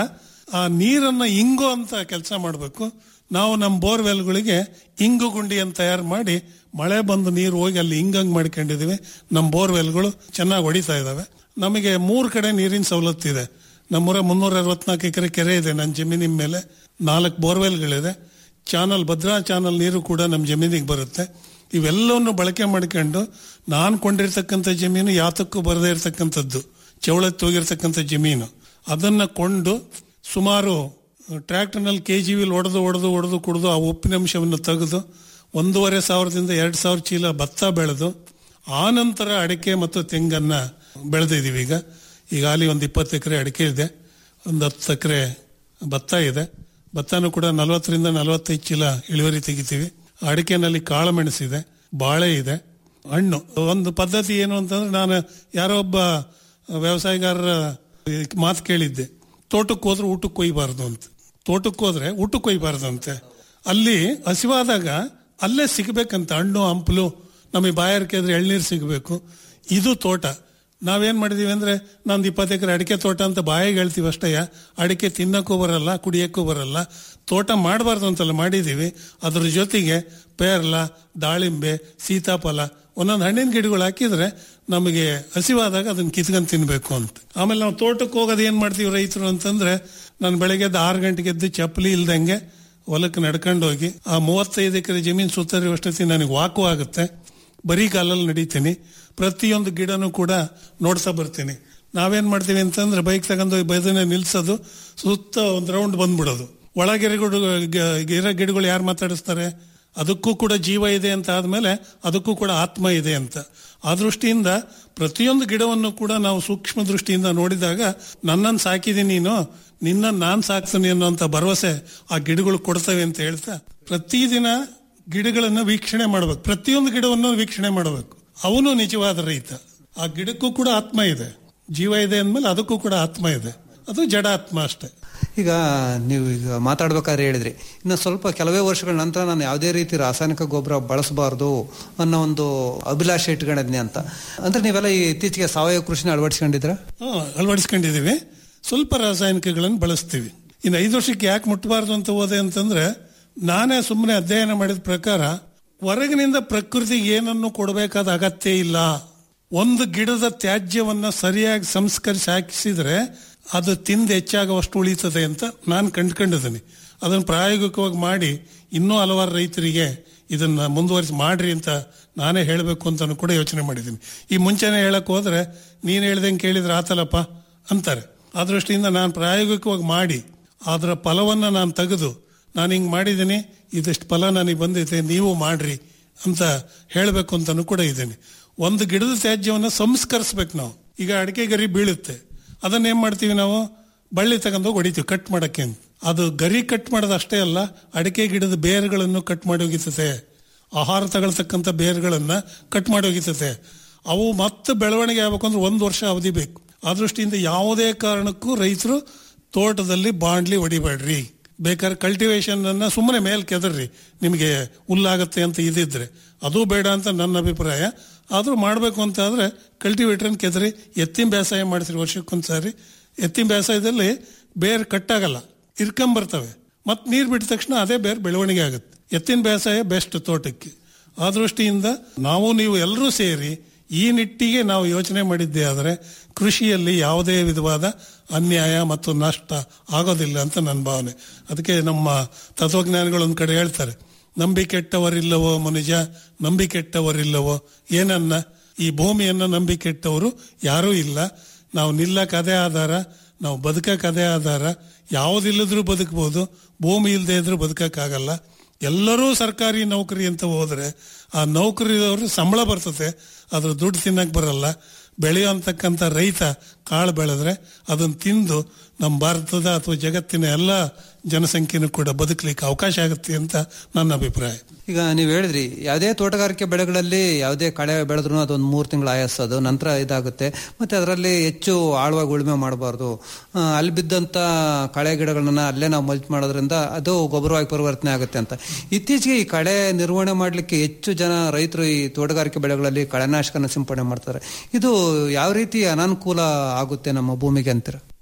ಆ ನೀರನ್ನ ಇಂಗು ಅಂತ ಕೆಲಸ ಮಾಡಬೇಕು ನಾವು ನಮ್ಮ ಬೋರ್ವೆಲ್ಗಳಿಗೆ ಇಂಗು ಗುಂಡಿಯನ್ನು ತಯಾರು ಮಾಡಿ ಮಳೆ ಬಂದು ನೀರು ಹೋಗಿ ಅಲ್ಲಿ ಹಿಂಗಂಗ್ ಮಾಡ್ಕೊಂಡಿದೀವಿ ನಮ್ಮ ಬೋರ್ವೆಲ್ಗಳು ಚೆನ್ನಾಗಿ ಹೊಡಿತಾ ಇದಾವೆ ನಮಗೆ ಮೂರು ಕಡೆ ನೀರಿನ ಸವಲತ್ತಿದೆ ನಮ್ಮೂರ ಮುನ್ನೂರ ಅರವತ್ನಾಲ್ಕು ಎಕರೆ ಕೆರೆ ಇದೆ ನನ್ನ ಜಮೀನಿನ ಮೇಲೆ ನಾಲ್ಕು ಬೋರ್ವೆಲ್ಗಳಿದೆ ಚಾನಲ್ ಭದ್ರಾ ಚಾನಲ್ ನೀರು ಕೂಡ ನಮ್ಮ ಜಮೀನಿಗೆ ಬರುತ್ತೆ ಇವೆಲ್ಲವನ್ನು ಬಳಕೆ ಮಾಡ್ಕೊಂಡು ನಾನು ಕೊಂಡಿರ್ತಕ್ಕಂಥ ಜಮೀನು ಯಾತಕ್ಕೂ ಬರದೇ ಇರತಕ್ಕಂಥದ್ದು ಚೌಳತ್ತು ಹೋಗಿರ್ತಕ್ಕಂಥ ಜಮೀನು ಅದನ್ನ ಕೊಂಡು ಸುಮಾರು ಟ್ರ್ಯಾಕ್ಟರ್ನಲ್ಲಿ ಕೆ ಜಿ ವಿಲ್ ಹೊಡೆದು ಹೊಡೆದು ಹೊಡೆದು ಕುಡಿದು ಆ ಉಪ್ಪಿನಂಶವನ್ನು ತೆಗೆದು ಒಂದೂವರೆ ಸಾವಿರದಿಂದ ಎರಡು ಸಾವಿರ ಚೀಲ ಭತ್ತ ಬೆಳೆದು ಆ ನಂತರ ಅಡಿಕೆ ಮತ್ತು ತೆಂಗನ್ನ ಬೆಳೆದಿದ್ದೀವಿ ಈಗ ಈಗ ಅಲ್ಲಿ ಒಂದು ಇಪ್ಪತ್ತು ಎಕರೆ ಅಡಿಕೆ ಇದೆ ಒಂದು ಹತ್ತು ಎಕರೆ ಭತ್ತ ಇದೆ ಭತ್ತನೂ ಕೂಡ ನಲವತ್ತರಿಂದ ನಲವತ್ತೈದು ಚೀಲ ಇಳುವರಿ ತೆಗಿತೀವಿ ಅಡಿಕೆನಲ್ಲಿ ಕಾಳುಮೆಣಸಿದೆ ಬಾಳೆ ಇದೆ ಹಣ್ಣು ಒಂದು ಪದ್ಧತಿ ಏನು ಅಂತಂದ್ರೆ ನಾನು ಯಾರೋ ಒಬ್ಬ ವ್ಯವಸಾಯಗಾರರ ಮಾತು ಕೇಳಿದ್ದೆ ತೋಟಕ್ಕೆ ಹೋದ್ರೆ ಊಟಕ್ಕೆ ಕೊಯ್ಬಾರ್ದು ಅಂತ ತೋಟಕ್ಕೆ ಹೋದ್ರೆ ಊಟಕ್ಕೆ ಕೊಯ್ಬಾರ್ದು ಅಂತೆ ಅಲ್ಲಿ ಹಸಿವಾದಾಗ ಅಲ್ಲೇ ಸಿಗ್ಬೇಕಂತ ಹಣ್ಣು ಹಂಪಲು ನಮಗೆ ಬಾಯಾರಿಕೆ ಆದ್ರೆ ಎಳ್ನೀರು ಸಿಗಬೇಕು ಇದು ತೋಟ ನಾವೇನ್ ಮಾಡಿದೀವಿ ಅಂದ್ರೆ ನಂದು ಇಪ್ಪತ್ತು ಎಕರೆ ಅಡಿಕೆ ತೋಟ ಅಂತ ಬಾಯಿಗೆ ಹೇಳ್ತೀವಿ ಅಷ್ಟೇ ಅಡಿಕೆ ತಿನ್ನಕ್ಕೂ ಬರಲ್ಲ ಕುಡಿಯಕ್ಕೂ ಬರಲ್ಲ ತೋಟ ಮಾಡಬಾರ್ದು ಅಂತಲ್ಲ ಮಾಡಿದೀವಿ ಅದ್ರ ಜೊತೆಗೆ ಪೇರ್ಲ ದಾಳಿಂಬೆ ಸೀತಾಫಲ ಒಂದೊಂದು ಹಣ್ಣಿನ ಗಿಡಗಳು ಹಾಕಿದ್ರೆ ನಮಗೆ ಹಸಿವಾದಾಗ ಅದನ್ನ ಕಿತ್ಕೊಂಡ್ ತಿನ್ಬೇಕು ಅಂತ ಆಮೇಲೆ ನಾವು ತೋಟಕ್ಕೆ ಹೋಗೋದು ಏನ್ ಮಾಡ್ತೀವಿ ರೈತರು ಅಂತಂದ್ರೆ ನಾನು ಬೆಳಗ್ಗೆ ಎದ್ದು ಆರು ಗಂಟೆಗೆ ಎದ್ದು ಚಪ್ಪಲಿ ಇಲ್ದಂಗೆ ಹೊಲಕ್ಕೆ ನಡ್ಕೊಂಡು ಹೋಗಿ ಆ ಮೂವತ್ತೈದು ಎಕರೆ ಜಮೀನು ಸುತ್ತರಿವಷ್ಟೊತ್ತಿ ನನಗೆ ವಾಕು ಆಗುತ್ತೆ ಬರೀ ಕಾಲಲ್ಲಿ ನಡೀತೀನಿ ಪ್ರತಿಯೊಂದು ಗಿಡನೂ ಕೂಡ ನೋಡ್ತಾ ಬರ್ತೀನಿ ನಾವೇನ್ ಮಾಡ್ತೀವಿ ಅಂತಂದ್ರೆ ಬೈಕ್ ತಗೊಂಡು ಬೈದನೆ ನಿಲ್ಸೋದು ಸುತ್ತ ಒಂದು ರೌಂಡ್ ಬಂದ್ಬಿಡೋದು ಒಳಗಿರಗಳು ಇರೋ ಗಿಡಗಳು ಯಾರು ಮಾತಾಡಿಸ್ತಾರೆ ಅದಕ್ಕೂ ಕೂಡ ಜೀವ ಇದೆ ಅಂತ ಆದ್ಮೇಲೆ ಅದಕ್ಕೂ ಕೂಡ ಆತ್ಮ ಇದೆ ಅಂತ ಆ ದೃಷ್ಟಿಯಿಂದ ಪ್ರತಿಯೊಂದು ಗಿಡವನ್ನು ಕೂಡ ನಾವು ಸೂಕ್ಷ್ಮ ದೃಷ್ಟಿಯಿಂದ ನೋಡಿದಾಗ ನನ್ನನ್ನು ಸಾಕಿದೀನಿ ನೀನು ನಿನ್ನ ನಾನ್ ಸಾಕ್ತೀನಿ ಅನ್ನೋಂಥ ಭರವಸೆ ಆ ಗಿಡಗಳು ಕೊಡ್ತವೆ ಅಂತ ಹೇಳ್ತಾ ಪ್ರತಿದಿನ ಗಿಡಗಳನ್ನ ವೀಕ್ಷಣೆ ಮಾಡಬೇಕು ಪ್ರತಿಯೊಂದು ಗಿಡವನ್ನು ವೀಕ್ಷಣೆ ಮಾಡಬೇಕು ಅವನು ನಿಜವಾದ ರೈತ ಆ ಗಿಡಕ್ಕೂ ಕೂಡ ಆತ್ಮ ಇದೆ ಜೀವ ಇದೆ ಅಂದ್ಮೇಲೆ ಅದಕ್ಕೂ ಕೂಡ ಆತ್ಮ ಇದೆ ಅದು ಜಡ ಆತ್ಮ ಅಷ್ಟೇ ಈಗ ನೀವು ಈಗ ಮಾತಾಡ್ಬೇಕಾದ್ರೆ ಹೇಳಿದ್ರಿ ಇನ್ನು ಸ್ವಲ್ಪ ಕೆಲವೇ ವರ್ಷಗಳ ನಂತರ ನಾನು ಯಾವುದೇ ರೀತಿ ರಾಸಾಯನಿಕ ಗೊಬ್ಬರ ಬಳಸಬಾರ್ದು ಅನ್ನೋ ಒಂದು ಅಭಿಲಾಷೆ ಇಟ್ಕೊಂಡಿದ್ನಿ ಅಂತ ಅಂದ್ರೆ ನೀವೆಲ್ಲ ಈ ಇತ್ತೀಚೆಗೆ ಸಾವಯವ ಕೃಷಿನ ಅಳವಡಿಸ್ಕೊಂಡಿದ್ರ ಹ್ಮ್, ಅಳವಡಿಸ್ಕೊಂಡಿದೀವಿ ಸ್ವಲ್ಪ ರಾಸಾಯನಿಕಗಳನ್ನು ಬಳಸ್ತೀವಿ ಇನ್ನು ಐದು ವರ್ಷಕ್ಕೆ ಯಾಕೆ ಮುಟ್ಟಬಾರ್ದು ಅಂತ ಹೋದೆ ಅಂತಂದ್ರೆ ನಾನೇ ಸುಮ್ಮನೆ ಅಧ್ಯಯನ ಮಾಡಿದ ಪ್ರಕಾರ ಹೊರಗಿನಿಂದ ಪ್ರಕೃತಿಗೆ ಏನನ್ನು ಕೊಡಬೇಕಾದ ಅಗತ್ಯ ಇಲ್ಲ ಒಂದು ಗಿಡದ ತ್ಯಾಜ್ಯವನ್ನ ಸರಿಯಾಗಿ ಸಂಸ್ಕರಿಸಿ ಹಾಕಿಸಿದ್ರೆ ಅದು ತಿಂದು ಹೆಚ್ಚಾಗುವಷ್ಟು ಉಳಿತದೆ ಅಂತ ನಾನು ಕಂಡ್ಕೊಂಡಿದ್ದೀನಿ ಅದನ್ನು ಪ್ರಾಯೋಗಿಕವಾಗಿ ಮಾಡಿ ಇನ್ನೂ ಹಲವಾರು ರೈತರಿಗೆ ಇದನ್ನ ಮುಂದುವರಿಸಿ ಮಾಡ್ರಿ ಅಂತ ನಾನೇ ಹೇಳಬೇಕು ಅಂತಾನು ಕೂಡ ಯೋಚನೆ ಮಾಡಿದ್ದೀನಿ ಈ ಮುಂಚೆನೆ ಹೇಳಕ್ ಹೋದ್ರೆ ನೀನ್ ಹೇಳ್ದಂಗೆ ಕೇಳಿದ್ರೆ ಆತಲಪ್ಪ ಅಂತಾರೆ ಆ ದೃಷ್ಟಿಯಿಂದ ನಾನು ಪ್ರಾಯೋಗಿಕವಾಗಿ ಮಾಡಿ ಅದರ ಫಲವನ್ನ ನಾನು ತೆಗೆದು ನಾನು ಹಿಂಗ್ ಮಾಡಿದ್ದೀನಿ ಇದಿಷ್ಟು ಫಲ ನನಗೆ ಬಂದಿದೆ ನೀವು ಮಾಡ್ರಿ ಅಂತ ಹೇಳಬೇಕು ಅಂತಾನು ಕೂಡ ಇದ್ದೀನಿ ಒಂದು ಗಿಡದ ತ್ಯಾಜ್ಯವನ್ನ ಸಂಸ್ಕರಿಸ್ಬೇಕು ನಾವು ಈಗ ಅಡಿಕೆ ಗರಿ ಬೀಳುತ್ತೆ ಅದನ್ನ ಏನ್ ಮಾಡ್ತೀವಿ ನಾವು ಬಳ್ಳಿ ತಗೊಂಡೋಗಿ ಹೊಡಿತೀವಿ ಕಟ್ ಮಾಡಕ್ಕೆ ಅಂತ ಅದು ಗರಿ ಕಟ್ ಮಾಡೋದು ಅಷ್ಟೇ ಅಲ್ಲ ಅಡಿಕೆ ಗಿಡದ ಬೇರುಗಳನ್ನು ಕಟ್ ಮಾಡಿ ಹೋಗಿತದೆ ಆಹಾರ ತಗೊಳ್ತಕ್ಕಂಥ ಬೇರುಗಳನ್ನ ಕಟ್ ಮಾಡಿ ಹೋಗಿತದೆ ಅವು ಮತ್ತೆ ಬೆಳವಣಿಗೆ ಆಗ್ಬೇಕು ಅಂದ್ರೆ ಒಂದು ವರ್ಷ ಅವಧಿ ಬೇಕು ಆ ದೃಷ್ಟಿಯಿಂದ ಯಾವುದೇ ಕಾರಣಕ್ಕೂ ರೈತರು ತೋಟದಲ್ಲಿ ಬಾಂಡ್ಲಿ ಹೊಡಿಬೇಡ್ರಿ ಬೇಕಾದ್ರೆ ಕಲ್ಟಿವೇಶನ್ ಅನ್ನ ಸುಮ್ಮನೆ ಮೇಲ್ ಕೆದರ್ರಿ ನಿಮಗೆ ಹುಲ್ಲಾಗತ್ತೆ ಅಂತ ಇದಿದ್ರೆ ಅದು ಬೇಡ ಅಂತ ನನ್ನ ಅಭಿಪ್ರಾಯ ಆದ್ರೂ ಮಾಡಬೇಕು ಅಂತ ಆದ್ರೆ ಕಲ್ಟಿವೇಟರ್ ಕೆದರಿ ಎತ್ತಿನ ಬೇಸಾಯ ಮಾಡಿಸ್ರಿ ವರ್ಷಕ್ಕೊಂದ್ಸಾರಿ ಎತ್ತಿನ ಬೇಸಾಯದಲ್ಲಿ ಬೇರ್ ಕಟ್ಟಾಗಲ್ಲ ಇರ್ಕೊಂಬರ್ತವೆ ಮತ್ ನೀರ್ ಬಿಟ್ಟ ತಕ್ಷಣ ಅದೇ ಬೇರೆ ಬೆಳವಣಿಗೆ ಆಗುತ್ತೆ ಎತ್ತಿನ ಬೇಸಾಯ ಬೆಸ್ಟ್ ತೋಟಕ್ಕೆ ಆ ದೃಷ್ಟಿಯಿಂದ ನಾವು ನೀವು ಎಲ್ಲರೂ ಸೇರಿ ಈ ನಿಟ್ಟಿಗೆ ನಾವು ಯೋಚನೆ ಮಾಡಿದ್ದೇ ಆದರೆ ಕೃಷಿಯಲ್ಲಿ ಯಾವುದೇ ವಿಧವಾದ ಅನ್ಯಾಯ ಮತ್ತು ನಷ್ಟ ಆಗೋದಿಲ್ಲ ಅಂತ ನನ್ನ ಭಾವನೆ ಅದಕ್ಕೆ ನಮ್ಮ ತತ್ವಜ್ಞಾನಿಗಳು ಒಂದ್ ಕಡೆ ಹೇಳ್ತಾರೆ ನಂಬಿ ಕೆಟ್ಟವರಿಲ್ಲವೋ ಮನುಜ ನಂಬಿ ಕೆಟ್ಟವರಿಲ್ಲವೋ ಏನನ್ನ ಈ ಭೂಮಿಯನ್ನ ನಂಬಿ ಕೆಟ್ಟವರು ಯಾರೂ ಇಲ್ಲ ನಾವು ನಿಲ್ಲಕ್ ಅದೇ ಆಧಾರ ನಾವು ಬದುಕಕ್ ಅದೇ ಆಧಾರ ಯಾವುದಿಲ್ಲದ್ರೂ ಬದುಕಬಹುದು ಭೂಮಿ ಇಲ್ಲದೆ ಇದ್ರೂ ಬದುಕಕ್ಕಾಗಲ್ಲ ಎಲ್ಲರೂ ಸರ್ಕಾರಿ ನೌಕರಿ ಅಂತ ಹೋದ್ರೆ ಆ ನೌಕರಿದವರು ಸಂಬಳ ಬರ್ತದೆ ಅದ್ರ ದುಡ್ಡು ತಿನ್ನಕ್ ಬರಲ್ಲ ಬೆಳೆಯುವಂತಕ್ಕಂಥ ರೈತ ಕಾಳು ಬೆಳೆದ್ರೆ ಅದನ್ನ ತಿಂದು ನಮ್ಮ ಭಾರತದ ಅಥವಾ ಜಗತ್ತಿನ ಎಲ್ಲ ಜನಸಂಖ್ಯೆನೂ ಕೂಡ ಬದುಕಲಿಕ್ಕೆ ಅವಕಾಶ ಆಗುತ್ತೆ ಅಂತ ನನ್ನ ಅಭಿಪ್ರಾಯ ಈಗ ನೀವು ಹೇಳಿದ್ರಿ ಯಾವುದೇ ತೋಟಗಾರಿಕೆ ಬೆಳೆಗಳಲ್ಲಿ ಯಾವುದೇ ಕಳೆ ಬೆಳೆದ್ರು ಅದೊಂದು ಮೂರು ತಿಂಗಳು ಆಯಸ್ಸೋದು ನಂತರ ಇದಾಗುತ್ತೆ ಮತ್ತೆ ಅದರಲ್ಲಿ ಹೆಚ್ಚು ಆಳವಾಗಿ ಉಳುಮೆ ಮಾಡಬಾರ್ದು ಅಲ್ಲಿ ಬಿದ್ದಂತ ಕಳೆ ಗಿಡಗಳನ್ನ ಅಲ್ಲೇ ನಾವು ಮಲ್ಚ್ ಮಾಡೋದ್ರಿಂದ ಅದು ಗೊಬ್ಬರವಾಗಿ ಪರಿವರ್ತನೆ ಆಗುತ್ತೆ ಅಂತ ಇತ್ತೀಚೆಗೆ ಈ ಕಳೆ ನಿರ್ವಹಣೆ ಮಾಡಲಿಕ್ಕೆ ಹೆಚ್ಚು ಜನ ರೈತರು ಈ ತೋಟಗಾರಿಕೆ ಬೆಳೆಗಳಲ್ಲಿ ಕಳೆನಾಶಕನ ಸಿಂಪಡಣೆ ಮಾಡ್ತಾರೆ ಇದು ಯಾವ ರೀತಿ ಅನಾನುಕೂಲ ಆಗುತ್ತೆ ನಮ್ಮ ಭೂಮಿಗೆ ಅಂತೀರ